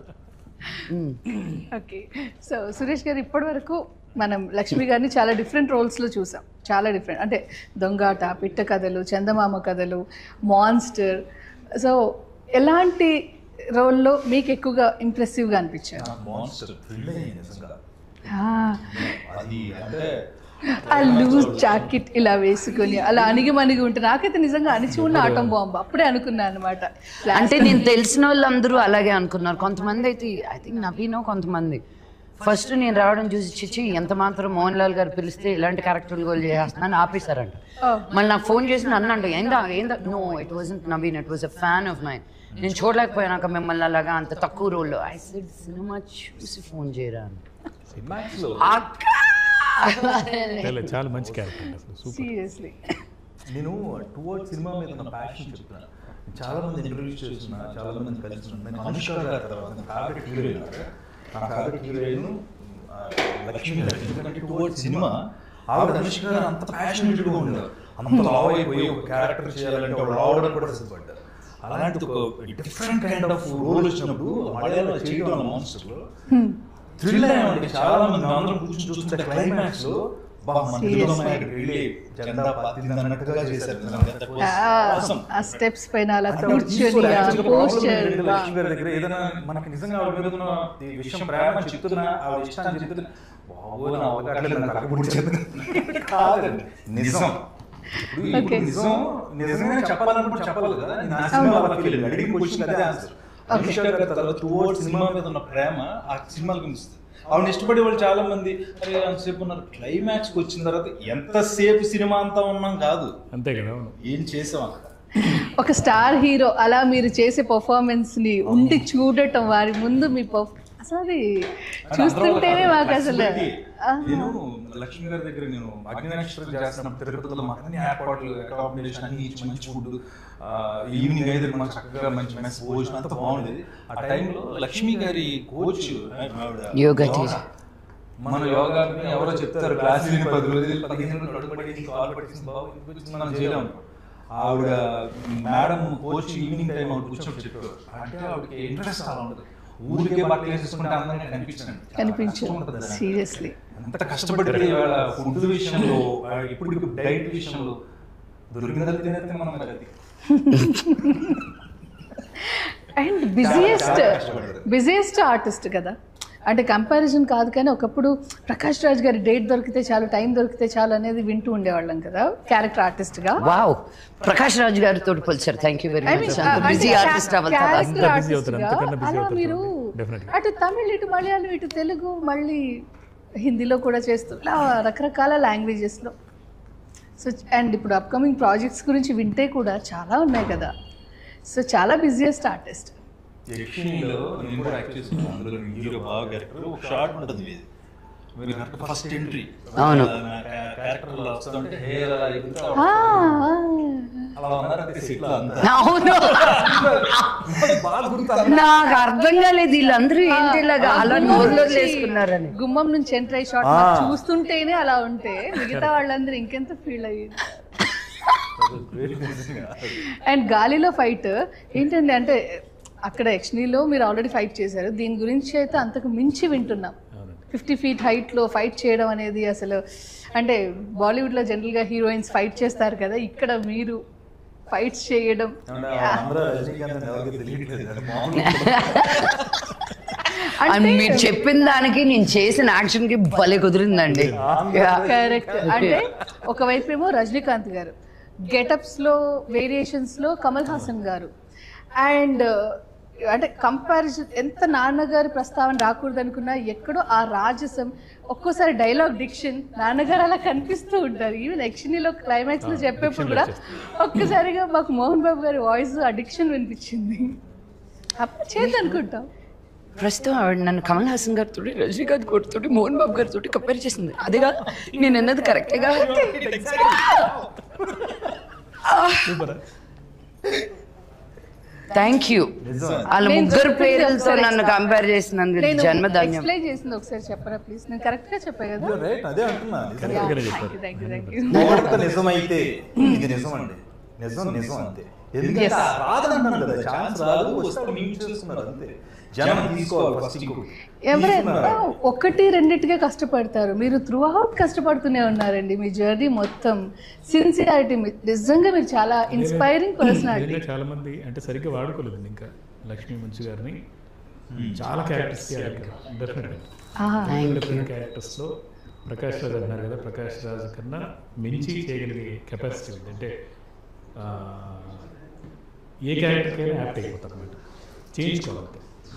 ఓకే సో సురేష్ గారు ఇప్పటి వరకు మనం లక్ష్మి గారిని చాలా డిఫరెంట్ రోల్స్లో చూసాం చాలా డిఫరెంట్ అంటే దొంగాట పిట్ట కథలు చందమామ కథలు మాన్స్టర్ సో ఎలాంటి రోల్లో మీకు ఎక్కువగా ఇంప్రెసివ్గా అనిపించారు నాకు మాన్స్టర్ థ్రిల్ అయ్యింది నిజంగా ఆ, అది అంటే ఆ లూజ్ జాకెట్ ఇలా వేసుకొని అలా అణిగి మణిగి ఉంటే నాకైతే నిజంగా అణిచి ఉన్న ఆటం బాంబు అప్పుడే అనుకున్నాను అనమాట అంటే నేను తెలిసిన వాళ్ళందరూ అలాగే అనుకున్నారు కొంతమంది అయితే ఐ థింక్ నవీనో కొంతమంది ఫస్ట్ నేను రావడం చూసి చిచ్చి ఎంత మాత్రం మోహన్ లాల్ గారు పిలిస్తే ఇలాంటి క్యారెక్టర్లు గోల్ చేస్తున్నాను ఆపేశారంట మళ్ళీ నాకు ఫోన్ చేసి నన్ను అంట ఏందా ఏందా no it was Naveen it was a fan of mine నేను చూడలేకపోయాక మిమ్మల్ని అలాగా అంత తక్కువ రోల్లో ఐ సెడ్ సినిమా చూసి ఫోన్ చేయరా అని. సినిమాక్స్ లో అక్క లేదు, చాలా మంచి క్యారెక్టర్ అసలు సూపర్ సీరియస్లీ నేను టువర్డ్ సినిమా మీద ఉన్న ప్యాషన్ చెప్తున్నా చాలా మంది ఇంటర్వ్యూస్ చేస్తున్నా చాలా మంది కలిసి నేను అనుష్క గారి తర్వాత నా ఫేవరెట్ హీరోయిన్ నా ఫేవరెట్ హీరోయిన్ లక్ష్మి గారు ఎందుకంటే టువర్డ్ సినిమా ఆవిడ అనుష్క గారు అంత ప్యాషనెట్గా ఉండేవారు అంత లావ్ అయిపోయి ఒక క్యారెక్టర్ చేయాలంటే ఆవిడ రావడానికి కూడా సిద్ధపడ్డారు అలాంటి ఒక డిఫరెంట్ కైండ్ ఆఫ్ రోల్ వచ్చినప్పుడు మలయాళంలో చేయడం మాన్స్టర్లో థ్రిల్ అయ్యామండి చాలా మంది అందరం కూర్చొని చూస్తుంటే క్లైమాక్స్ లో బా మన తెలుగు అమ్మాయి వెళ్ళి జెండా పాతింది అన్నట్టుగా చేశారు నిజంగా. That was awesome. ఆ స్టెప్స్ పైన అలా అంటే ఆవిడ కూర్చొని తీసుకోలేదు. ఆ Actually problem పోస్చర్ ఏంటంటే లక్ష్మి గారి దగ్గర ఏదైనా మనకి నిజంగా ఆవిడ మీద ఉన్న ఈ విషయం ప్రేమ అని చెప్తున్నా ఆవిడ ఇష్టాన్ని చెప్తున్నా బాబోయ్ నా అవకాశం నాకు అక్కడికి చెప్తున్నా కాదండి నిజం ఇప్పుడు ఇప్పుడు Okay. నిజం నిజంగా చెప్పాలనుకుంటే చెప్పాలి కదా నేను ఆ సినిమా వాళ్ళకి వెళ్ళింది అడిగిన క్వశ్చన్ అదే ఆన్సర్ అనుష్క గారి తర్వాత టువర్డ్ సినిమా మీద ఉన్న ప్రేమ ఆ సినిమాలకు కనిపిస్తుంది ఆవిడ ఇష్టపడే వాళ్ళు చాలా మంది అరే అంతసేపు ఉన్నారు క్లైమాక్స్కి వచ్చిన తర్వాత ఎంతసేపు సినిమా అంతా ఉన్నాం కాదు అంతే కదా అవును ఏం చేసాం అక్కడ ఒక స్టార్ హీరో అలా మీరు చేసే పర్ఫార్మెన్స్ ని ఉండి చూడటం వారి ముందు మీ పర్ఫ్ అసలు అది చూస్తుంటేనే మాకు అసలు ఆహా. నేను లక్ష్మి గారి దగ్గర నేను అగ్నినక్షత్రం చేస్తున్నప్పుడు తిరుపతిలో మాకు అన్ని ఏర్పాట్లు అకామిడేషన్ అన్ని ఇచ్చి మంచి ఫుడ్ ఈవినింగ్ అయితే మనకు చక్కగా మంచి మెస్ భోజనం అంతా బాగుండేది ఆ టైంలో లక్ష్మి గారి కోచ్ యోగా teacher. మన యోగా ఎవరో చెప్తారు క్లాస్ విని పది రోజులు పదిహేను రోజులు అడుగుపడి కాల్ పట్టేసి బాబు ఇది మనం చేయలేము ఆవిడ మేడం కోచ్ ఈవినింగ్ టైం ఆవిడ కూర్చొని చెప్పారు అంటే ఆవిడకి ఇంట్రెస్ట్ చాలా ఉంటుంది ఊరికే బట్టలు వేసుకుంటే అందంగా కనిపించండి కనిపించదు సీరియస్లీ అంత కష్టపడి ఇవాళ ఫుడ్ విషయంలో ఆ ఇప్పుడు డైట్ విషయంలో దొరికిందా తినేస్తే మనం మరి అది అండ్ బిజియెస్ట్ చాలా కష్టపడ్డారు. బిజియెస్ట్ ఆర్టిస్ట్ కదా అంటే కంపారిజన్ కాదు కానీ ఒకప్పుడు ప్రకాష్ రాజ్ గారి డేట్ దొరికితే చాలు టైం దొరికితే చాలు అనేది వింటూ ఉండేవాళ్ళం కదా క్యారెక్టర్ ఆర్టిస్ట్ గా వావ్ ప్రకాష్ రాజ్ గారితో పోల్చారు thank you very I much mean, అంత అంటే బిజీ ca- ఆర్టిస్ట్ అవ్వాలి character అంత busy artist అవుతారు, గా అంతకన్నా busy అలా అవుతారు మీరు చూడండి. Definitely. అటు తమిళ్ ఇటు మలయాళం ఇటు తెలుగు మళ్ళీ హిందీలో కూడా చేస్తూ ఇలా రకరకాల లాంగ్వేజెస్లో సో అండ్ ఇప్పుడు అప్కమింగ్ ప్రాజెక్ట్స్ గురించి వింటే కూడా చాలా ఉన్నాయి కదా సో చాలా బిజియెస్ట్ ఆర్టిస్ట్ యక్షిణిలో నేను కూడా యాక్ట్ చేస్తున్నాను అందులో హీరో బాగా క్యారెక్టర్ ఒక షార్ట్ ఉంటుంది ఇది మీరు కరెక్ట్ ఫస్ట్ ఎంట్రీ అవును. క్యారెక్టర్ వస్తుంటే హెయిర్ అలా ఎగురుతా ఆ, ఉంటుంది. ఆ. అలా ఉన్నారంటే సెట్ లో అంతా అవును బాగా గుర్తు నాకు అర్థం కాలేదు వీళ్ళందరూ ఏంటి ఇలాగా అలా నోరులో వేసుకున్నారని గుమ్మం నుంచి ఎంటర్ అయ్యి షాట్ ఆ. చూస్తుంటేనే అలా ఉంటే మిగతా వాళ్ళందరూ ఇంకెంత ఫీల్ అయ్యింది అండ్ గాలిలో ఫైట్ ఏంటండి అంటే అక్కడ యక్షనీలో మీరు ఆల్రెడీ ఫైట్ చేశారు దీని గురించి అయితే అంతకు మించి వింటున్నాం అవునండి ఫిఫ్టీ ఫీట్ హైట్లో ఫైట్ చేయడం అనేది అసలు అంటే బాలీవుడ్లో జనరల్గా హీరోయిన్స్ ఫైట్ చేస్తారు కదా ఇక్కడ మీరు ఫైట్స్ చేయడం అందరూ రజనీకాంత్ అని ఎవరికి తెలియట్లేదు అది మామూలు అండ్ మీరు చెప్పిన దానికి నేను చేసిన యాక్షన్ కి భలే కుదిరిందండి Yeah. కరెక్ట్ అంటే ఒకవైపు ఏమో రజనీకాంత్ గారు గెటప్స్ లో వేరియేషన్స్ లో కమల్ హాసన్ గారు అండ్ అంటే కంపారిజన్ ఎంత నాన్నగారి ప్రస్తావన రాకూడదు అనుకున్నా ఎక్కడో ఆ రాజసం ఒక్కోసారి డైలాగ్ డిక్షన్ నాన్నగారు అలా కనిపిస్తూ ఉంటారు ఈవెన్ యక్షిణిలో క్లైమాక్స్ లో చెప్పేప్పుడు కూడా ఒక్కసారిగా మాకు మోహన్ బాబు గారి వాయిస్ ఆ డిక్షన్ వినిపించింది అప్పుడు చేద్దనుకుంటాం ప్రస్తుతం ఆవిడ నన్ను కమల్ హాసన్ గారితో రజనీకాంత్ గారితో మోహన్ బాబు గారితో కంపేర్ చేసింది అదిగా నేను అన్నది కరెక్ట్గా సూపర్ థ్యాంక్ యూ నిజం. వాళ్ళ నేను ముగ్గురు చెప్పింది పేర్లతో ఒకసారి నన్ను కంపేర్ చేసినందుకు నేను జన్మధన్యం ఎక్స్ప్లెయిన్ చేసింది ఒకసారి చెప్పరా ప్లీజ్ నేను కరెక్ట్ గా చెప్పా కదా రైట్ అదే అంటున్నా నిజం. కరెక్ట్గానే థ్యాంక్ చెప్పారు you thank you thank you పొగడ్త నిజమైతే ఇది నిజం అండి నిజం నిజం అంతే ఎందుకంటే Yes. రాదంటున్నాను కదా ఛాన్స్ రాదు వస్తే మీట్ చేస్తున్నారు అంతే జనం తీసుకోవాలి ఫస్ట్ ఇంకోటి ఎవరైనా తీసుకున్నారు. ఒకటి రెండిటిగా కష్టపడతారు మీరు త్రూ అవుట్ కష్టపడుతూనే ఉన్నారండి మీ జర్నీ మొత్తం సిన్సియారిటీ నిజంగా మీరు చాలా ఇన్స్పైరింగ్ పర్సనాలిటీ నిజంగా చాలా మంది అంటే సరిగ్గా వాడుకోలేదు ఇంకా లక్ష్మీ మంచు గారిని చాలా క్యారెక్టర్స్ డెఫినెట్గా డిఫరెంట్ క్యారెక్టర్స్లో ప్రకాష్ రాజ్ అన్నారు కదా ప్రకాష్ రాజ్ కన్నా మించి చేయగలిగే కెపాసిటీ ఉంది అంటే ఆ, ఏ క్యారెక్టర్కైనా యాప్ట్ అయిపోతారు అనమాట చేయించుకోవాలి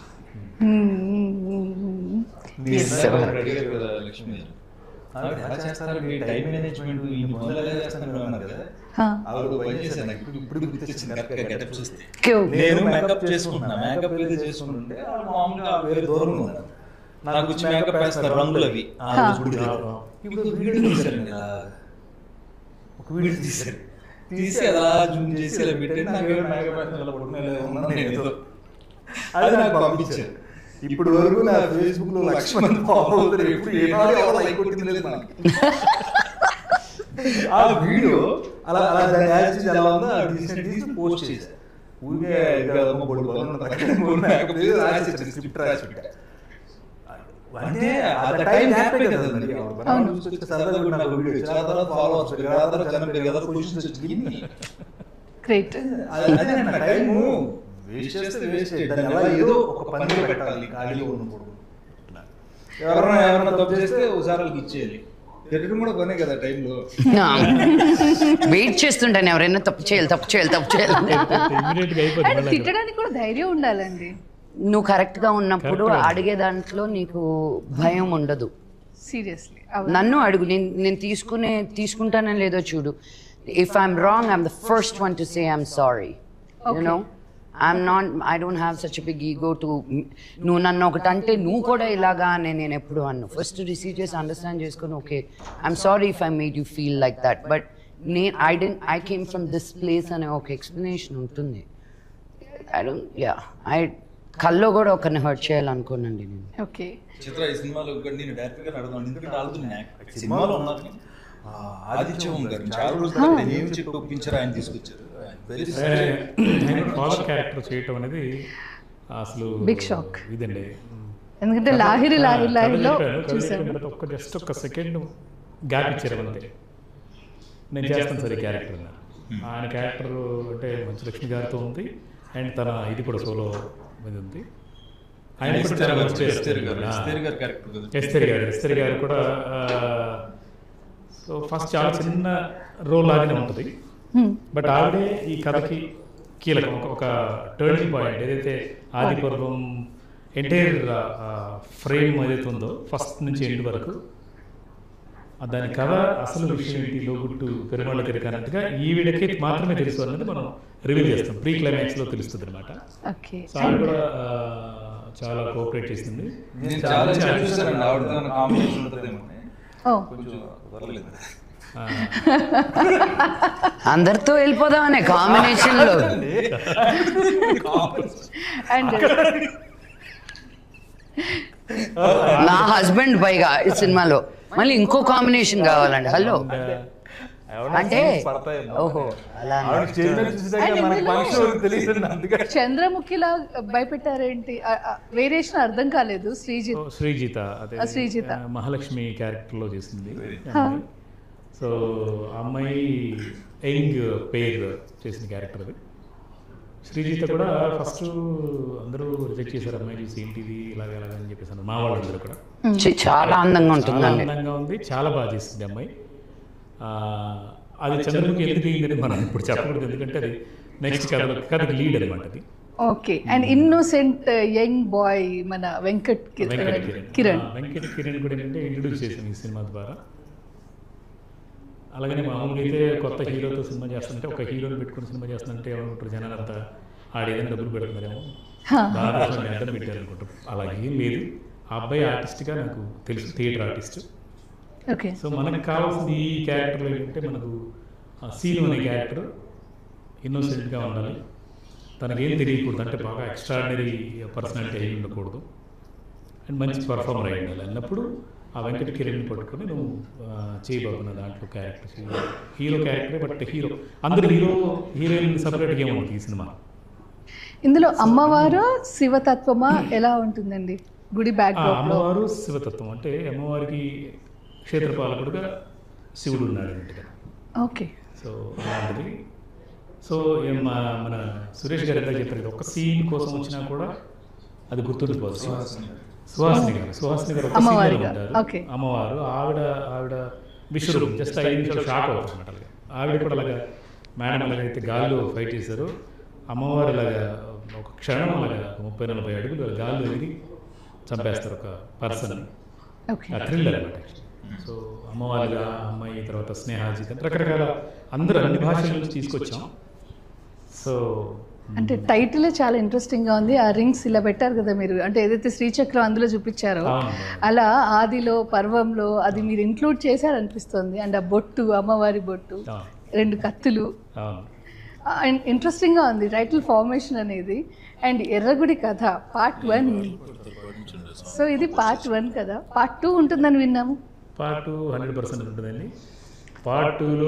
మీరు Yes, ఇందాక sir. ఒకటి అడిగారు కదా లక్ష్మి గారు. ఆవిడ ఎలా చేస్తారు మీ టైం మేనేజ్మెంట్ ఈ మందులు ఎలా చేస్తారు అన్నారు కదా ఆవిడ ఒక పని చేశాను నాకు ఇప్పుడు ఇప్పుడు గుర్తొచ్చింది కరెక్ట్గా గెటప్ చూస్తే నేను మేకప్ చేసుకుంటున్నా మేకప్ ఏదో చేసుకుంటుంటే ఆవిడ మామూలుగా వేరే దూరంగా ఉన్నారు నాకు వచ్చి మేకప్ వేస్తారు రంగులు అవి ఆ రోజు గుడి దగ్గర. ఇప్పుడు ఒక వీడియో తీశారు ఇలా ఒక వీడియో తీశారు తీసి అలా జూమ్ చేసి ఇలా పెట్టి నాకు ఏదో మేకప్ వేస్తారు ఇలా పడుకుని ఇలా ఉన్నాను నేను ఏదో అది నాకు పంపించారు ఇప్పుడు వరకు నా ఫేస్బుక్ లో లక్ష మంది ఫాలో అవుతారు ఎప్పుడు ఏనాడు ఎవరు లైక్ కొట్టింది లేదు నాకు ఆ వీడియో అలా అలా దాని యాక్సిస్ ఎలా ఉందో అది తీసి తీసి పోస్ట్ చేశారు ఊరికే గదమ్మ బొడు స్క్రిప్ట్ రాసి పెట్టా అంటే అట్ టైం హ్యాపీ కదా మరి అవును సరదాగా కూడా నాకు వీడియో చాలా తర్వాత ఫాలో అవచ్చు చాలా తర్వాత జనం పెరిగారు క్వశ్చన్స్ వచ్చింది గ్రేట్ అదే నా టైము వేస్ట్ చేస్తే వేస్ట్ దాన్ని ఎలా ఏదో ఒక పని పెట్టాలి ఖాళీగా ఉన్నప్పుడు ఇట్లా. ఎవరైనా ఎవరైనా తప్పు చేస్తే ఒకసారి వాళ్ళకి ఇచ్చేయాలి తిట్టడం కూడా పనే కదా టైంలో వెయిట్ చేస్తుంటాను ఎవరైనా తప్పు చేయాలి తప్పు చేయాలి తప్పు చేయాలి ఇమీడియట్గా అయిపోతుంది అండ్ మళ్ళీ అక్కడ. తిట్టడానికి కూడా ధైర్యం ఉండాలండి నువ్వు కరెక్ట్ గా ఉన్నప్పుడు Correct గా. అడిగే దాంట్లో నీకు భయం ఉండదు సీరియస్లీ నన్ను అడుగు నేను నేను తీసుకునే తీసుకుంటానో లేదో చూడు if I'm wrong I'm the first one to say I'm sorry you Okay. No I'm not I don't have such big ego to నువ్వు నన్ను ఒకటి అంటే నువ్వు కూడా ఇలాగా అని నేను ఎప్పుడు అన్ను ఫస్ట్ రిసీవ్ చేసి అండర్స్టాండ్ చేసుకుని okay I'm sorry if I made you feel like that but నేను I didn't I came from this place అనే ఒక ఎక్స్ప్లెనేషన్ ఉంటుంది ఐ డోంట్ యా ఐ కల్లో కూడా ఒకరిని హర్ట్ చేయాలనుకోనండి నేను ఓకే చిత్ర ఈ సినిమాలో ఒకటి నేను డైరెక్ట్ గా అడుగుతాను ఎందుకంటే ఆడుతున్నా సినిమాలో ఉన్నారు ఆదిత్యం గారు చాలా రోజులు తర్వాత నేను చెప్పి ఒప్పించారు ఆయన తీసుకొచ్చారు వెరీ ఫాదర్ క్యారెక్టర్ చేయటం అనేది అసలు Big shock. ఇదండి ఎందుకంటే లాహిరి లాహిరి లాహిరిలో కథ చెప్పాను, కథ చూసాను చెప్పిన తర్వాత ఒక్క జస్ట్ ఒక్క సెకండ్ గ్యాప్ ఇచ్చారు అంతే నేను చేస్తాను సరే క్యారెక్టర్ అన్నారు ఆయన క్యారెక్టర్ అంటే మంచి లక్ష్మి గారితో ఉంది అండ్ తన ఇది కూడా సోలో మీద ఉంది ఆయన కూడా చాలా మంచి చేస్తారు ఎస్తరి గారు ఎస్తరి గారు కూడా సో ఫస్ట్ చాలా చిన్న రోల్ లాగానే ఉంటుంది బట్ ఆవిడే ఈ కథకి కీలకం ఒక- ఒక టర్నింగ్ పాయింట్ ఏదైతే ఆది పర్వం ఎంటైర్ ఫ్రేమ్ ఏదైతే ఉందో ఫస్ట్ నుంచి ఎండ్ వరకు ఆ దాని కథ అసలు విషయం ఏంటి లోగుట్టు పెరుమాళ్ళ తిరిగి అన్నట్టుగా ఈవిడకి మాత్రమే తెలుసు అన్నది మనం రివీల్ చేస్తాం ప్రీ క్లైమాక్స్ లో తెలుస్తుంది అనమాట ఓకే సో ఆవిడ కూడా ఆ, చాలా కోఆపరేట్ చేసింది నేను చాలా చూసానండి ఆవిడతో కాంబినేషన్ ఉంటుందేమో అని. ఓ కొంచెం పర్లేదు అందరితో వెళ్ళిపోదామనే కాంబినేషన్లో అండ్ నా హస్బెండ్ పైగా ఈ సినిమాలో మళ్ళీ ఇంకో కాంబినేషన్ కావాలండి హలో అంటే ఓహో అలా ఆవిడ స్టేజ్ మీద చూసేదాకా మనకి ఫంక్షన్ తెలియదు అందుకని చంద్రముఖిలా భయపెట్టారేంటి వేరియేషన్ అర్థం కాలేదు శ్రీజిత్ శ్రీజిత అదే ఆ, శ్రీజిత. ఆ, మహాలక్ష్మి క్యారెక్టర్లో చేసింది హా. సో ఆ అమ్మాయి యంగ్ పేర్ చేసిన క్యారెక్టర్ అది శ్రీజిత కూడా ఫస్ట్ అందరూ రిజెక్ట్ చేశారు అమ్మాయి చూసి ఏంటిది ఇలాగ ఇలాగ అని చెప్పేసి అన్నారు మా వాళ్ళందరూ కూడా చి- చాలా అందంగా చాలా ఉంటుందండి అందంగా ఉంది చాలా బాగా చేసింది అమ్మాయి ఆ, అది చంద్రముఖి ఎందుకు అయిందని మనం ఇప్పుడు చెప్పకూడదు ఎందుకంటే అది నెక్స్ట్ కథ కథకి లీడ్ అనమాట అది okay and innocent young boy మన వెంకట్ కి- వెంకట కిరణ్ కిరణ్ ఆ, వెంకట కిరణ్ కూడా ఏంటంటే ఇంట్రొడ్యూస్ చేసాం ఈ సినిమా ద్వారా అలాగనే మామూలుగా అయితే కొత్త హీరోతో సినిమా చేస్తుంటే ఒక హీరోని పెట్టుకుని సినిమా చేస్తుంటే ఏమనుకుంటారు జనాలు అంతా ఆడేదని డబ్బులు పెడుతున్నారేమో దానికోసం అడ్డం పెట్టారు అనుకుంటారు అలాగే ఏం లేదు ఆ అబ్బాయి ఆర్టిస్ట్గా నాకు తెలుసు థియేటర్ ఆర్టిస్ట్ ఓకే సో మనకు కావాల్సింది ఈ క్యారెక్టర్ ఏంటంటే మనకు సీను అనే క్యారెక్టర్ ఇన్నోసెంట్గా ఉండాలి తనకేం తెలియకూడదు అంటే బాగా ఎక్స్ట్రాడినరీ పర్సనాలిటీ అయి ఉండకూడదు అండ్ మంచి పర్ఫార్మర్ అయి ఉండాలి అన్నప్పుడు ఆ వెంకట కిరణ్ పట్టుకొని నువ్వు ఆ, చేయబోతున్న దాంట్లో క్యారెక్టర్ హీరో క్యారెక్టరే బట్ హీరో అందరు హీరో హీరోయిన్ సపరేట్గా ఏముంది ఈ సినిమా ఇందులో అమ్మవారు శివతత్వమా ఎలా ఉంటుందండి గుడి ఆ, బ్యాక్ లో అమ్మవారు శివతత్వం అంటే అమ్మవారికి క్షేత్రపాలకుడుగా శివుడు ఉన్నాడు అన్నట్టుగా ఓకే సో అలాంటిది సో ఏం మా- మన సురేష్ గారు ఎంత చెప్పారు కదా, ఒక్క సీన్ కోసం వచ్చినా కూడా అది గుర్తుండిపోతుంది సుహాసిని గారు సుహాసిని గారు ఒక అమ్మవారిగా, సీన్లో ఉంటారు. ఓకే. అమ్మవారు ఆవిడ ఆవిడ విశ్వరూపం జస్ట్ ఐదు నిమిషాలు షాక్ అవుతుంది అనమాట అలాగా ఆవిడ కూడా అలాగా మేడం అలాగైతే గాల్లో ఫైట్ చేశారు అమ్మవారు అలాగా ఒక క్షణం అలాగా ఒక ముప్పై నలభై అడుగులు గాల్లో ఎగిరి చంపేస్తారు ఒక పర్సన్ ఓకే ఆ థ్రిల్లర్ అనమాట సో అమ్మవారిగా అమ్మాయి తర్వాత స్నేహాజీ రకరకాల అందరూ అన్ని భాషల నుంచి తీసుకొచ్చాం సో అంటే టైటిల్ చాలా ఇంట్రెస్టింగ్ గా ఉంది ఆ రింగ్స్ ఇలా పెట్టారు కదా మీరు అంటే ఏదైతే శ్రీచక్రం అందులో చూపించారో అవును. అలా ఆదిలో పర్వంలో అది మీరు ఇంక్లూడ్ చేశారనిపిస్తుంది అండ్ ఆ బొట్టు అమ్మవారి బొట్టు అవును. రెండు కత్తులు అవును ఇంట్రెస్టింగ్ గా ఉంది టైటిల్ ఫార్మేషన్ అనేది అండ్ ఎర్రగుడి కథ పార్ట్ వన్ సో ఇది పార్ట్ వన్ కదా పార్ట్ టూ ఉంటుందని విన్నాము పార్ట్ టూ హండ్రెడ్ పర్సెంట్ ఉంటుందండి పార్ట్ టూలో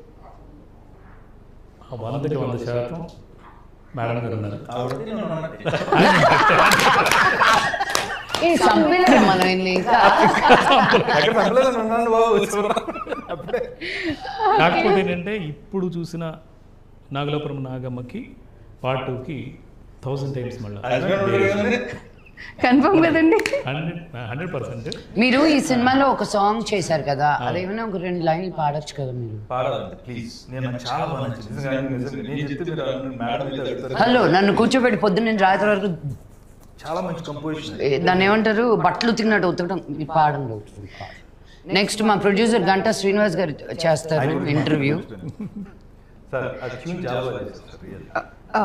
వందకి వంద శాతం మేడం గారు ఉన్నారు ఆవిడకి నేను ఉన్నట్టే. ఏ చంపేలేదు మనం ఇన్ని ఇంకా ఎక్కడ చంపలేదని ఉన్నాను బాబు వచ్చారా? అప్పుడే కాకపోతే ఏంటంటే ఇప్పుడు చూసిన నాగలాపురం నాగమ్మకి పార్ట్ టూకి థౌసండ్ టైమ్స్ మళ్ళీ హస్బెండ్ ఉన్నాడు కదండి. కన్ఫర్మ్ కదండి హండ్రెడ్ హండ్రెడ్ పర్సెంట్ మీరు ఈ సినిమాలో ఒక సాంగ్ చేశారు కదా అదేమైనా ఒక రెండు లైన్లు పాడొచ్చు కదా మీరు పాడాలండి ప్లీజ్ నేను నాకు చాలా బాగా నచ్చింది నిజంగా నిజంగా నేను చెప్తే మీరు అన్న మేడం అయితే అడుగుతారు. హలో నన్ను కూర్చోబెట్టి పొద్దున్న నేను రాత్రి వరకు చాలా మంచి కంపోజిషన్ ఏ, దాన్ని ఏమంటారు బట్టలు ఉతికినట్టు ఉతకడం మీరు పాడండి నెక్స్ట్ మా ప్రొడ్యూసర్ గంటా శ్రీనివాస్ గారు చేస్తారు ఇంటర్వ్యూ సార్ అది ట్యూన్ చాలా బాగా చేశారు సార్, really. ఆ,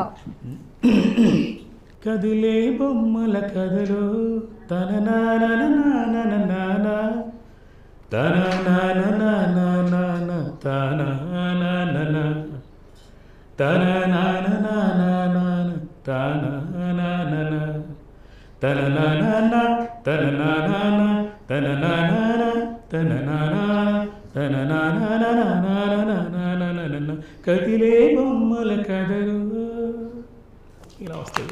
కదిలే బొమ్మల కథలో తన నాన నాన నాన తన నాన నాన నాన తన నాన తన నాన నాన నాన తన నాన తన నాన తన నాన తన నాన తన నాన తన నాన కదిలే బొమ్మల కథలు ఇలా వస్తుంది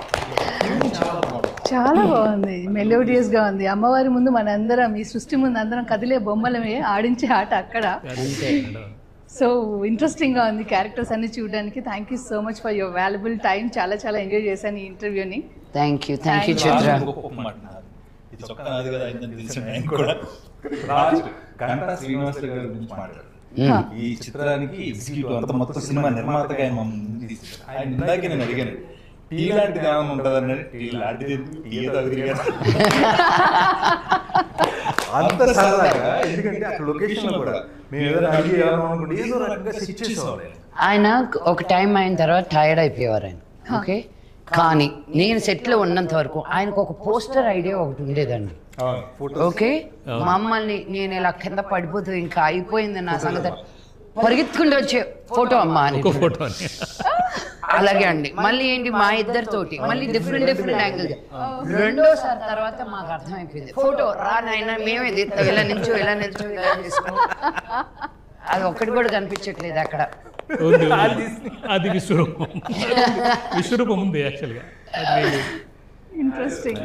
చాలా బాగుంది మెలోడియస్ గా ఉంది అమ్మవారి ముందు మనందరం ఈ సృష్టి ముందు అందరం కదిలే బొమ్మలమే ఆడించే ఆట అక్కడ సో ఇంట్రెస్టింగ్ గా ఉంది క్యారెక్టర్స్ అన్ని చూడడానికి thank you so much for your valuable time చాలా చాలా ఎంజాయ్ చేశాను ఈ ఇంటర్వ్యూని thank you thank you Chitra Raju ఇంకొక మాట నాది. ఇది చొక్కా నాది కదా అయిందని తెలిసిన ఆయన కూడా రాజు గంటా శ్రీనివాస్ గారి గురించి మాట్లాడారు ఈ చిత్రానికి ఎగ్జిక్యూటివ్ అంత మొత్తం సినిమా నిర్మాతగా ఆయన మమ్మల్ని తీసుకొచ్చారు. ఆయన ఇందాకే నేను అడిగాను టీ లాంటిది ఏమైనా ఉంటుంది అన్నాడు టీ లాంటిది ఎందుకు? టీ ఏదో అదిరిగా అంత సరదాగా ఎందుకంటే అక్కడ లొకేషన్ లో కూడా మేము ఏదైనా అడిగి అనుకుంటే ఏదో రకంగా సెట్ చేసేవాళ్ళు ఆయన. ఆయన ఒక టైం అయిన తర్వాత టైర్డ్ అయిపోయేవారు ఆయన ఓకే కానీ నేను సెట్లో ఉన్నంత వరకు ఆయనకు ఒక పోస్టర్ ఐడియా ఒకటి ఉండేదండి ఓకే మమ్మల్ని నేను ఇలా కింద పడిపోతూ ఇంకా అయిపోయింది నా సంగతి పరిగెత్తుకుంటూ వచ్చే ఫోటో అమ్మా అని ఒక ఫోటో అని అలాగే అండి మళ్ళీ ఏంటి మా ఇద్దరితోటి మళ్ళీ డిఫరెంట్ డిఫరెంట్ యాంగిల్ రెండోసారి తర్వాత మాకు అర్థమైపోయింది ఫోటో రా నాయన మేమే తీస్తాం ఇలా నిల్చో ఇలా నిల్చో ఇలా చేసుకో అది ఒక్కటి కూడా కనిపించట్లేదు అక్కడ ఉంది, ఉంది. అది విశ్వరూపం విశ్వరూపం ఉంది యాక్చువల్గా అది లేదు. ఇంట్రెస్టింగ్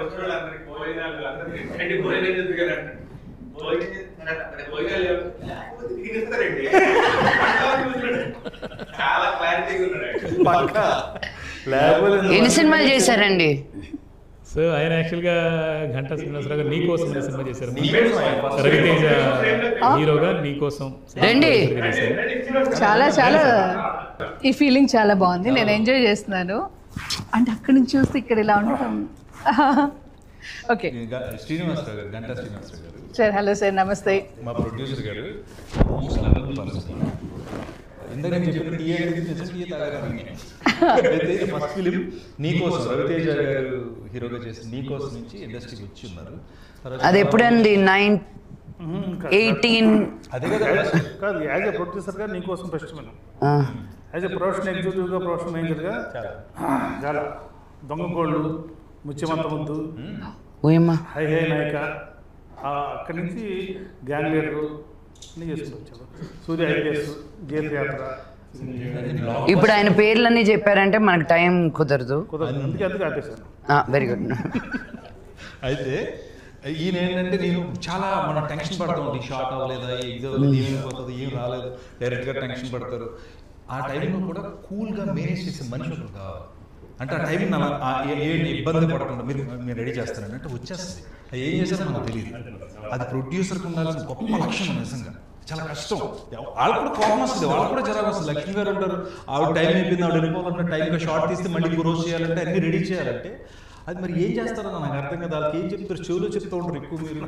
చాలా క్లారిటీగా ఉన్నాడు ఎన్ని సినిమాలు చేశారండి సో ఆయన యాక్చువల్గా ఘంటా శ్రీనివాసరావు గారు నీకోసం అనే సినిమా చేశారు నీకోసం ఆయన first రవితేజ హీరోగా నీకోసం రండి. చేశారు. చాలా చాలా ఈ ఫీలింగ్ చాలా బాగుంది నేను ఎంజాయ్ చేస్తున్నాను అంటే అక్కడి నుంచి చూస్తే ఇక్కడ ఇలా ఉండటం ఓకే శ్రీనివాసరావు గారు గంటా శ్రీనివాసరావు గారు సార్ హలో సార్ నమస్తే మా ప్రొడ్యూసర్ గారు almost నన్ను పరుస్తారు. ఇందాక నేను చెప్పిన టీ అనేది నిజం టీ తాగారు ఫస్ట్ ఫిలిం నీకోసం రవితేజ గారు హీరోగా చేసిన నీకోసం నుంచి ఇండస్ట్రీకి వచ్చి ఉన్నారు తర్వాత అది ఎప్పుడండి నైన్ ఎయిటీన్ అదే కదా కాదు యాజ్ ఎ ప్రొడ్యూసర్గా నీకోసం ఫస్ట్ మనం యాజ్ ఎ ప్రొఫెషన్ ఎగ్జిక్యూటివ్గా ప్రొఫెషన్ మేనేజర్గా చాలా దొంగ కోళ్ళు ముత్యమంత ముద్దు ఓయమ్మా హై హై నాయక ఆ, అక్కడి నుంచి గ్యాంగ్ లీడరు అన్నీ చేసుకుంటూ వచ్చారు సూర్య ఐపీఎస్ జీతయాత్ర ఇప్పుడు ఆయన పేర్లన్నీ చెప్పారంటే మనకు టైం కుదరదు కుదరదు అందుకే అందుకే ఆపేశాను వెరీ గుడ్ అయితే ఈయన ఏంటంటే నేను చాలా మనం టెన్షన్ పడతా ఉంటాం ఈ షార్ట్ అవ్వలేదా ఇది అవ్వలేదు ఏమైపోతుంది ఏం రాలేదు డైరెక్ట్గా టెన్షన్ పడతారు ఆ టైంలో కూడా కూల్గా మేనేజ్ చేసే మనిషి ఒకరు కావాలి అంటే ఆ టైం అలా ఆ ఏ- ఏ ఇబ్బంది పడకుండా మీరు మీరు రెడీ చేస్తారండి అంటే వచ్చేస్తుంది అది ఏం చేశారో మనకు తెలియదు అది ప్రొడ్యూసర్కి ఉండాల్సిన గొప్ప లక్షణం నిజంగా చాలా కష్టం వాళ్ళు కూడా కోపం వస్తుంది వాళ్ళు కూడా జరగ వస్తుంది లక్ష్మి గారు ఉంటారు ఆవిడ టైం అయిపోయింది ఆవిడ వెళ్ళిపోవాలంటే టైంగా షార్ట్ తీస్తే మళ్ళీ ఇంకో రోజు చేయాలంటే అన్ని రెడీ చేయాలంటే అది మరి ఏం చేస్తారో నాకు అర్థం కదా వాళ్ళకి ఏం చెప్తారు చెవులో చెప్తూ ఉంటారు ఎక్కువ మీరు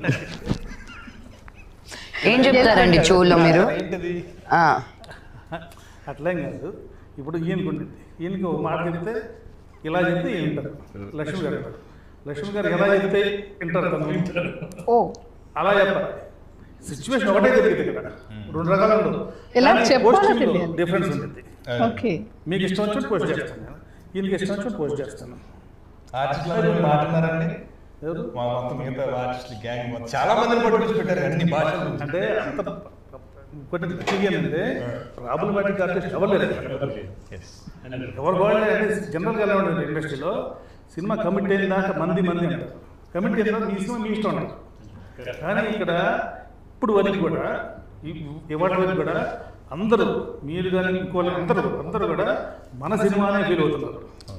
ఏం చెప్తారండి చెవుల్లో మీరు ఏంటది ఆ, అట్లేం కాదు ఇప్పుడు ఈయనకు ఉండింది ఈయనకి ఒక మాట చెప్తే ఇలా చెప్తే ఈయన వింటారు లక్ష్మి గారు లక్ష్మి గారు ఎలా చెప్తే వింటారు తను ఓ అలా చెప్పాలి సిచ్యువేషన్ ఒకటే జరిగింది ఇక్కడ రెండు రకాలు ఉండదు ఎలా కానీ చెప్పాలో posting లో తెలియాలి. డిఫరెన్స్ ఉంటుంది ఓకే మీకు ఇష్టం వచ్చినట్టు పోస్ట్ చేస్తాను నేను. ఈయనకి ఇష్టం వచ్చినట్టు పోస్ట్ చేస్తాను ఆర్టిస్టులు మాట్లాడారండి ఎవరు మా మొత్తం మిగతా ఆర్టిస్టులు గ్యాంగ్ మొత్తం చాలా మందిని పట్టుకొచ్చి పెట్టారు అన్ని భాషలు అంటే అంత కొన్ని అంటే రాబుల్ బాటిక్ ఆర్టిస్ట్ ఎవరు లేరు ఎవరు బాగుండే అంటే జనరల్గా ఎలా ఉంటుంది ఇండస్ట్రీలో సినిమా కమిట్ అయిన దాకా మంది మంది అంటారు కమిట్ అయిన తర్వాత మీ సినిమా మీ ఇష్టం అంటారు కానీ ఇక్కడ ఇప్పుడు వరకు కూడా ఈ- ఇవాటి వరకు కూడా అందరూ మీరు కానీ ఇంకో అందరూ అందరూ కూడా మన సినిమానే ఫీల్ అవుతున్నారు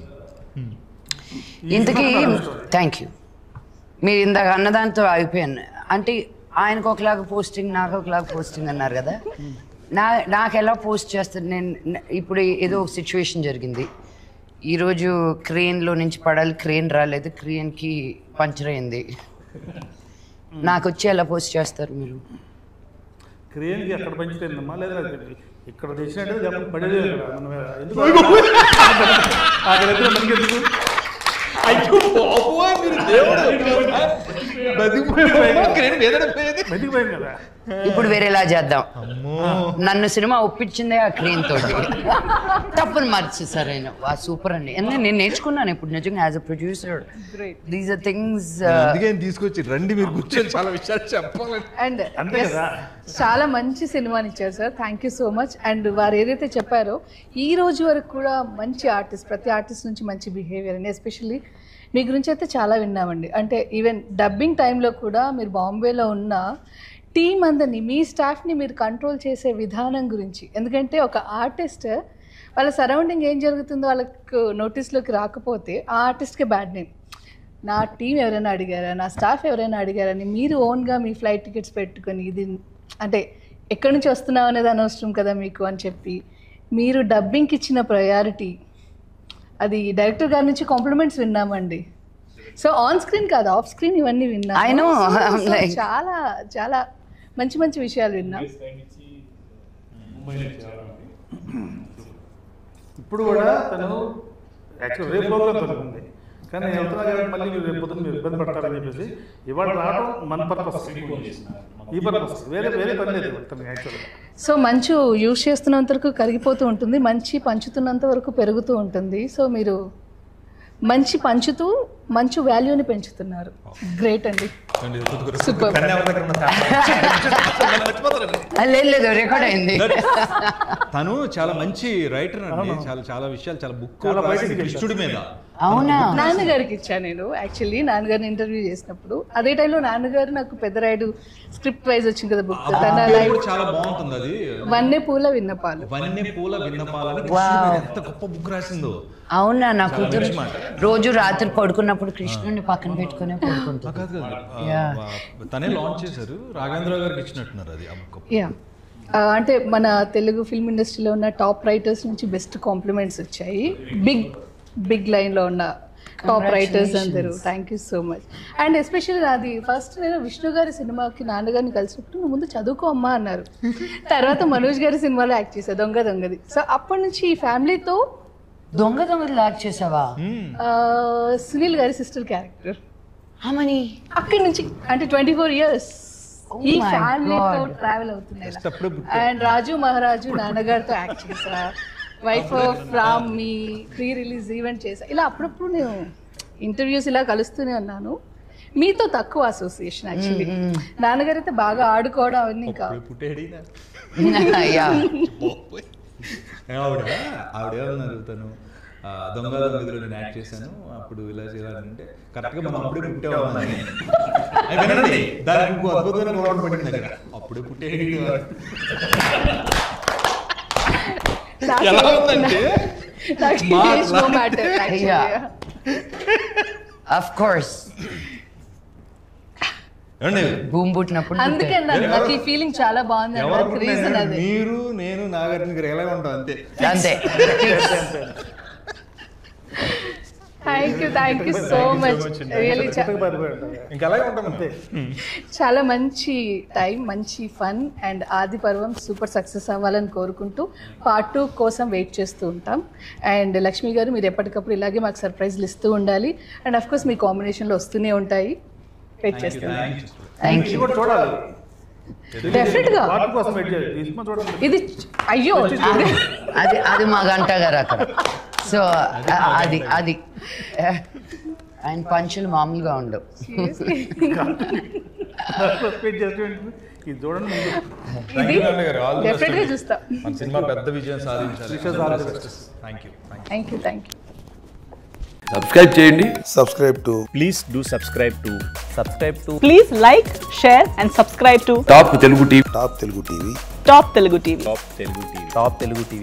ఈ ఇంతకీ సినిమా నా ఇష్టం. థ్యాంక్ యూ మీరు ఇందాక అన్నదాంతో అయిపోయాను అంటే ఆయనకు ఒకలాగా పోస్టింగ్ నాకు ఒకలాగా పోస్టింగ్ అన్నారు కదా నా నాకు ఎలా పోస్ట్ చేస్తారు నేను న- ఇప్పుడు ఏదో ఒక సిచ్యువేషన్ జరిగింది ఈరోజు క్రెయిన్లో నుంచి పడాలి క్రెయిన్ రాలేదు క్రెయిన్కి పంచర్ అయింది నాకు వచ్చి ఎలా పోస్ట్ చేస్తారు మీరు క్రేన్కి ఎక్కడ పంచుతుందమ్మా లేదా ఇక్కడ తెచ్చినట్టు చెప్పండి పడేదే ఇక్కడ మనం ఎందుకు అక్కడ ఎక్కడ మనకి ఎందుకు అయ్యో బాబోయ్, మీరు దేవుడు బతికిపోయాడు. క్రేన్ మీదనే పోయేది. బతికిపోయాం కదా ఇప్పుడు వేరేలా చేద్దాం అమ్మో నన్ను సినిమా ఒప్పించిందే ఆ క్రెయిన్ తోటి తప్పులు మార్చేసారు ఆయన వా సూపర్ అండి ఎందుకంటే నేను నేర్చుకున్నాను ఇప్పుడు నిజంగా as a producer these are things అందుకే ఆయన తీసుకొచ్చి రండి మీరు కూర్చొని చాలా విషయాలు చెప్పాలని అండ్ అంతే కదా. చాలా మంచి సినిమాని ఇచ్చారు sir thank you so much and వారు ఏదైతే చెప్పారో ఈ రోజు వరకు కూడా మంచి ఆర్టిస్ట్ ప్రతి ఆర్టిస్ట్ నుంచి మంచి బిహేవియర్ అండి ఎస్పెషల్లీ మీ గురించి అయితే చాలా విన్నామండి అంటే ఈవెన్ డబ్బింగ్ టైంలో కూడా మీరు బాంబేలో ఉన్న టీం అందరినీ మీ స్టాఫ్ని మీరు కంట్రోల్ చేసే విధానం గురించి ఎందుకంటే ఒక ఆర్టిస్ట్ వాళ్ళ సరౌండింగ్ ఏం జరుగుతుందో వాళ్ళకు నోటీస్లోకి రాకపోతే ఆ ఆర్టిస్ట్కి బ్యాడ్ నేమ్ నా టీం ఎవరైనా అడిగారా నా స్టాఫ్ ఎవరైనా అడిగారని మీరు ఓన్గా మీ ఫ్లైట్ టికెట్స్ పెట్టుకొని ఇది అంటే ఎక్కడి నుంచి వస్తున్నావు అనేది అనవసరం కదా మీకు అని చెప్పి మీరు డబ్బింగ్కి ఇచ్చిన ప్రయారిటీ అది డైరెక్టర్ గారి నుంచి కాంప్లిమెంట్స్ విన్నామండి సో ఆన్ స్క్రీన్ కాదు ఆఫ్ స్క్రీన్ ఇవన్నీ విన్నాం I know, So, I'm so like- చాలా చాలా మంచి మంచి విషయాలు విన్నాం ఇప్పుడు కూడా తను యాక్చువల్ రేపు ప్రోగ్రామ్ ఉంది కానీ నేను వెళ్తున్నా కాబట్టి మళ్ళీ మీరు రేపు పొద్దున్న మీరు ఇబ్బంది పడతారని చెప్పేసి ఇవాళ రావడం మన పర్పస్ ఈ పర్పస్ వేరే వేరే పని లేదు తనకి యాక్చువల్గా సో మంచు యూజ్ చేస్తున్నంత వరకు కరిగిపోతూ ఉంటుంది మంచి పంచుతున్నంత వరకు పెరుగుతూ ఉంటుంది సో మీరు మంచి పంచుతూ మంచు వాల్యూని పెంచుతున్నారు గ్రేట్ అండి Super. పెన్ ఎవరి దగ్గర ఉన్నది? మర్చిపోతారండి. ఆ, లేదు లేదు రికార్డ్ అయింది తను చాలా మంచి రైటర్ అండి చాలా చాలా విషయాలు చాలా బుక్ చాలా బయటికి రాసింది వెళ్ళాడు. కృష్ణుడి మీద అవునా నాన్నగారికి ఇచ్చా నేను యాక్చువల్లీ నాన్నగారిని ఇంటర్వ్యూ చేసినప్పుడు అదే టైంలో నాన్నగారు నాకు పెద్దరాయుడు స్క్రిప్ట్ వైజ్ వచ్చింది కదా బుక్ తన పేరు లైఫ్ కూడా చాలా బాగుంటుంది అది వన్నె పూల విన్నపాలు వన్య పూల విన్నపాలని Wow. కృష్ణుడి మీద ఎంత గొప్ప బుక్ రాసిందో అవునా నా కూతురు మంచి మాట. రోజు రాత్రి పడుకున్నప్పుడు కృష్ణుడిని పక్కన పెట్టుకునే పడుకుంటుంది కాదు కాదు ఆ, Yeah. వా- తనే లాంచ్ చేశారు రాఘవేంద్ర గారికి ఇచ్చినట్టున్నారు అది ఆ బుక్ యా అంటే మన తెలుగు ఫిల్మ్ ఇండస్ట్రీలో ఉన్న టాప్ రైటర్స్ నుంచి బెస్ట్ కాంప్లిమెంట్స్ వచ్చాయి బిగ్ బిగ్ లైన్లో ఉన్న టాప్ రైటర్స్ అందరూ thank you so much and especially నాది ఫస్ట్ నేను విష్ణు గారి సినిమాకి నాన్నగారిని కలిసినప్పుడు నువ్వు ముందు చదువుకో అమ్మా అన్నారు తర్వాత మనోజ్ గారి సినిమాలో యాక్ట్ చేశా దొంగ దొంగది సో అప్పటి నుంచి ఈ ఫ్యామిలీతో దొంగ దొంగలు లాక్ చేసావా సునీల్ గారి సిస్టర్ క్యారెక్టర్ హమని అక్కడి నుంచి అంటే ట్వంటీ ఫోర్ ఇయర్స్ Oh ఈ my ఫ్యామిలీతో God. ట్రావెల్ అవుతున్నాయి Just అప్పుడే book అండ్ రాజు మహారాజు నాన్నగారితో యాక్ట్ చేసా వైఫ్ ఆఫ్ రామ్ మీ ప్రీ రిలీజ్ ఈవెంట్ చేసా ఇలా అప్పుడప్పుడు నేను ఇంటర్వ్యూస్ ఇలా కలుస్తూనే ఉన్నాను మీతో తక్కువ అసోసియేషన్ యాక్చువల్లీ నాన్నగారు అయితే బాగా ఆడుకోవడం అవన్నీ ఇంకా పుట్టేడి యా ఆవిడ ఆవిడ ఏమన్నారు తను ఆ, దొంగ దొంగదిలో నేను యాక్ట్ చేశాను అప్పుడు ఇలా చేయాలంటే కరెక్ట్గా మనం అప్పుడే పుట్టేవాళ్ళని అది వినండి దానికి ఇంకో అద్భుతమైన గౌరవం పట్టింది దగ్గర అప్పుడే పుట్టేది ఎలా ఉందంటే no matter Yeah. Of course ఏమండి భూమి పుట్టినప్పుడు అందుకే నాకు నాకు ఈ ఫీలింగ్ చాలా బాగుంది ఎవరు నాకు రీజన్ పుట్టినా అదే మీరు నేను నాగార్జున గారు ఎలా ఉంటాం అంతే అంతే thank you thank you so much really ఇంకా అలాగే ఉంటాం అంతే చాలా మంచి టైం మంచి ఫన్ అండ్ ఆది పర్వం సూపర్ సక్సెస్ అవ్వాలని కోరుకుంటూ పార్ట్ టూ కోసం వెయిట్ చేస్తూ ఉంటాం అండ్ లక్ష్మి గారు మీరు ఎప్పటికప్పుడు ఇలాగే మాకు సర్ప్రైజ్లు ఇస్తూ ఉండాలి అండ్ అఫ్ కోర్స్ మీ కాంబినేషన్లో వస్తూనే ఉంటాయి వెయిట్ చేస్తాం థ్యాంక్ ఇది యూ కూడా చూడాలి డెఫినెట్గా పార్ట్ కోసం వెయిట్ చేయాలి ఈ సినిమా చూడాలి ఇది అయ్యో అది అది మా గంట గారు అక్కడ సో అది అది ఆయన పంచులు మామూలుగా ఉండవు వెయిట్ చేస్తే ఇది చూడండి ముందు ఇది డెఫినెట్గా చూస్తాం మన సినిమా పెద్ద విజయం సాధించాలి thank you thank you thank you subscribe చేయండి subscribe to please do subscribe to subscribe to Please like, share, and subscribe to top Telugu TV Top Telugu TV. Top Telugu TV. top telugu tv top telugu tv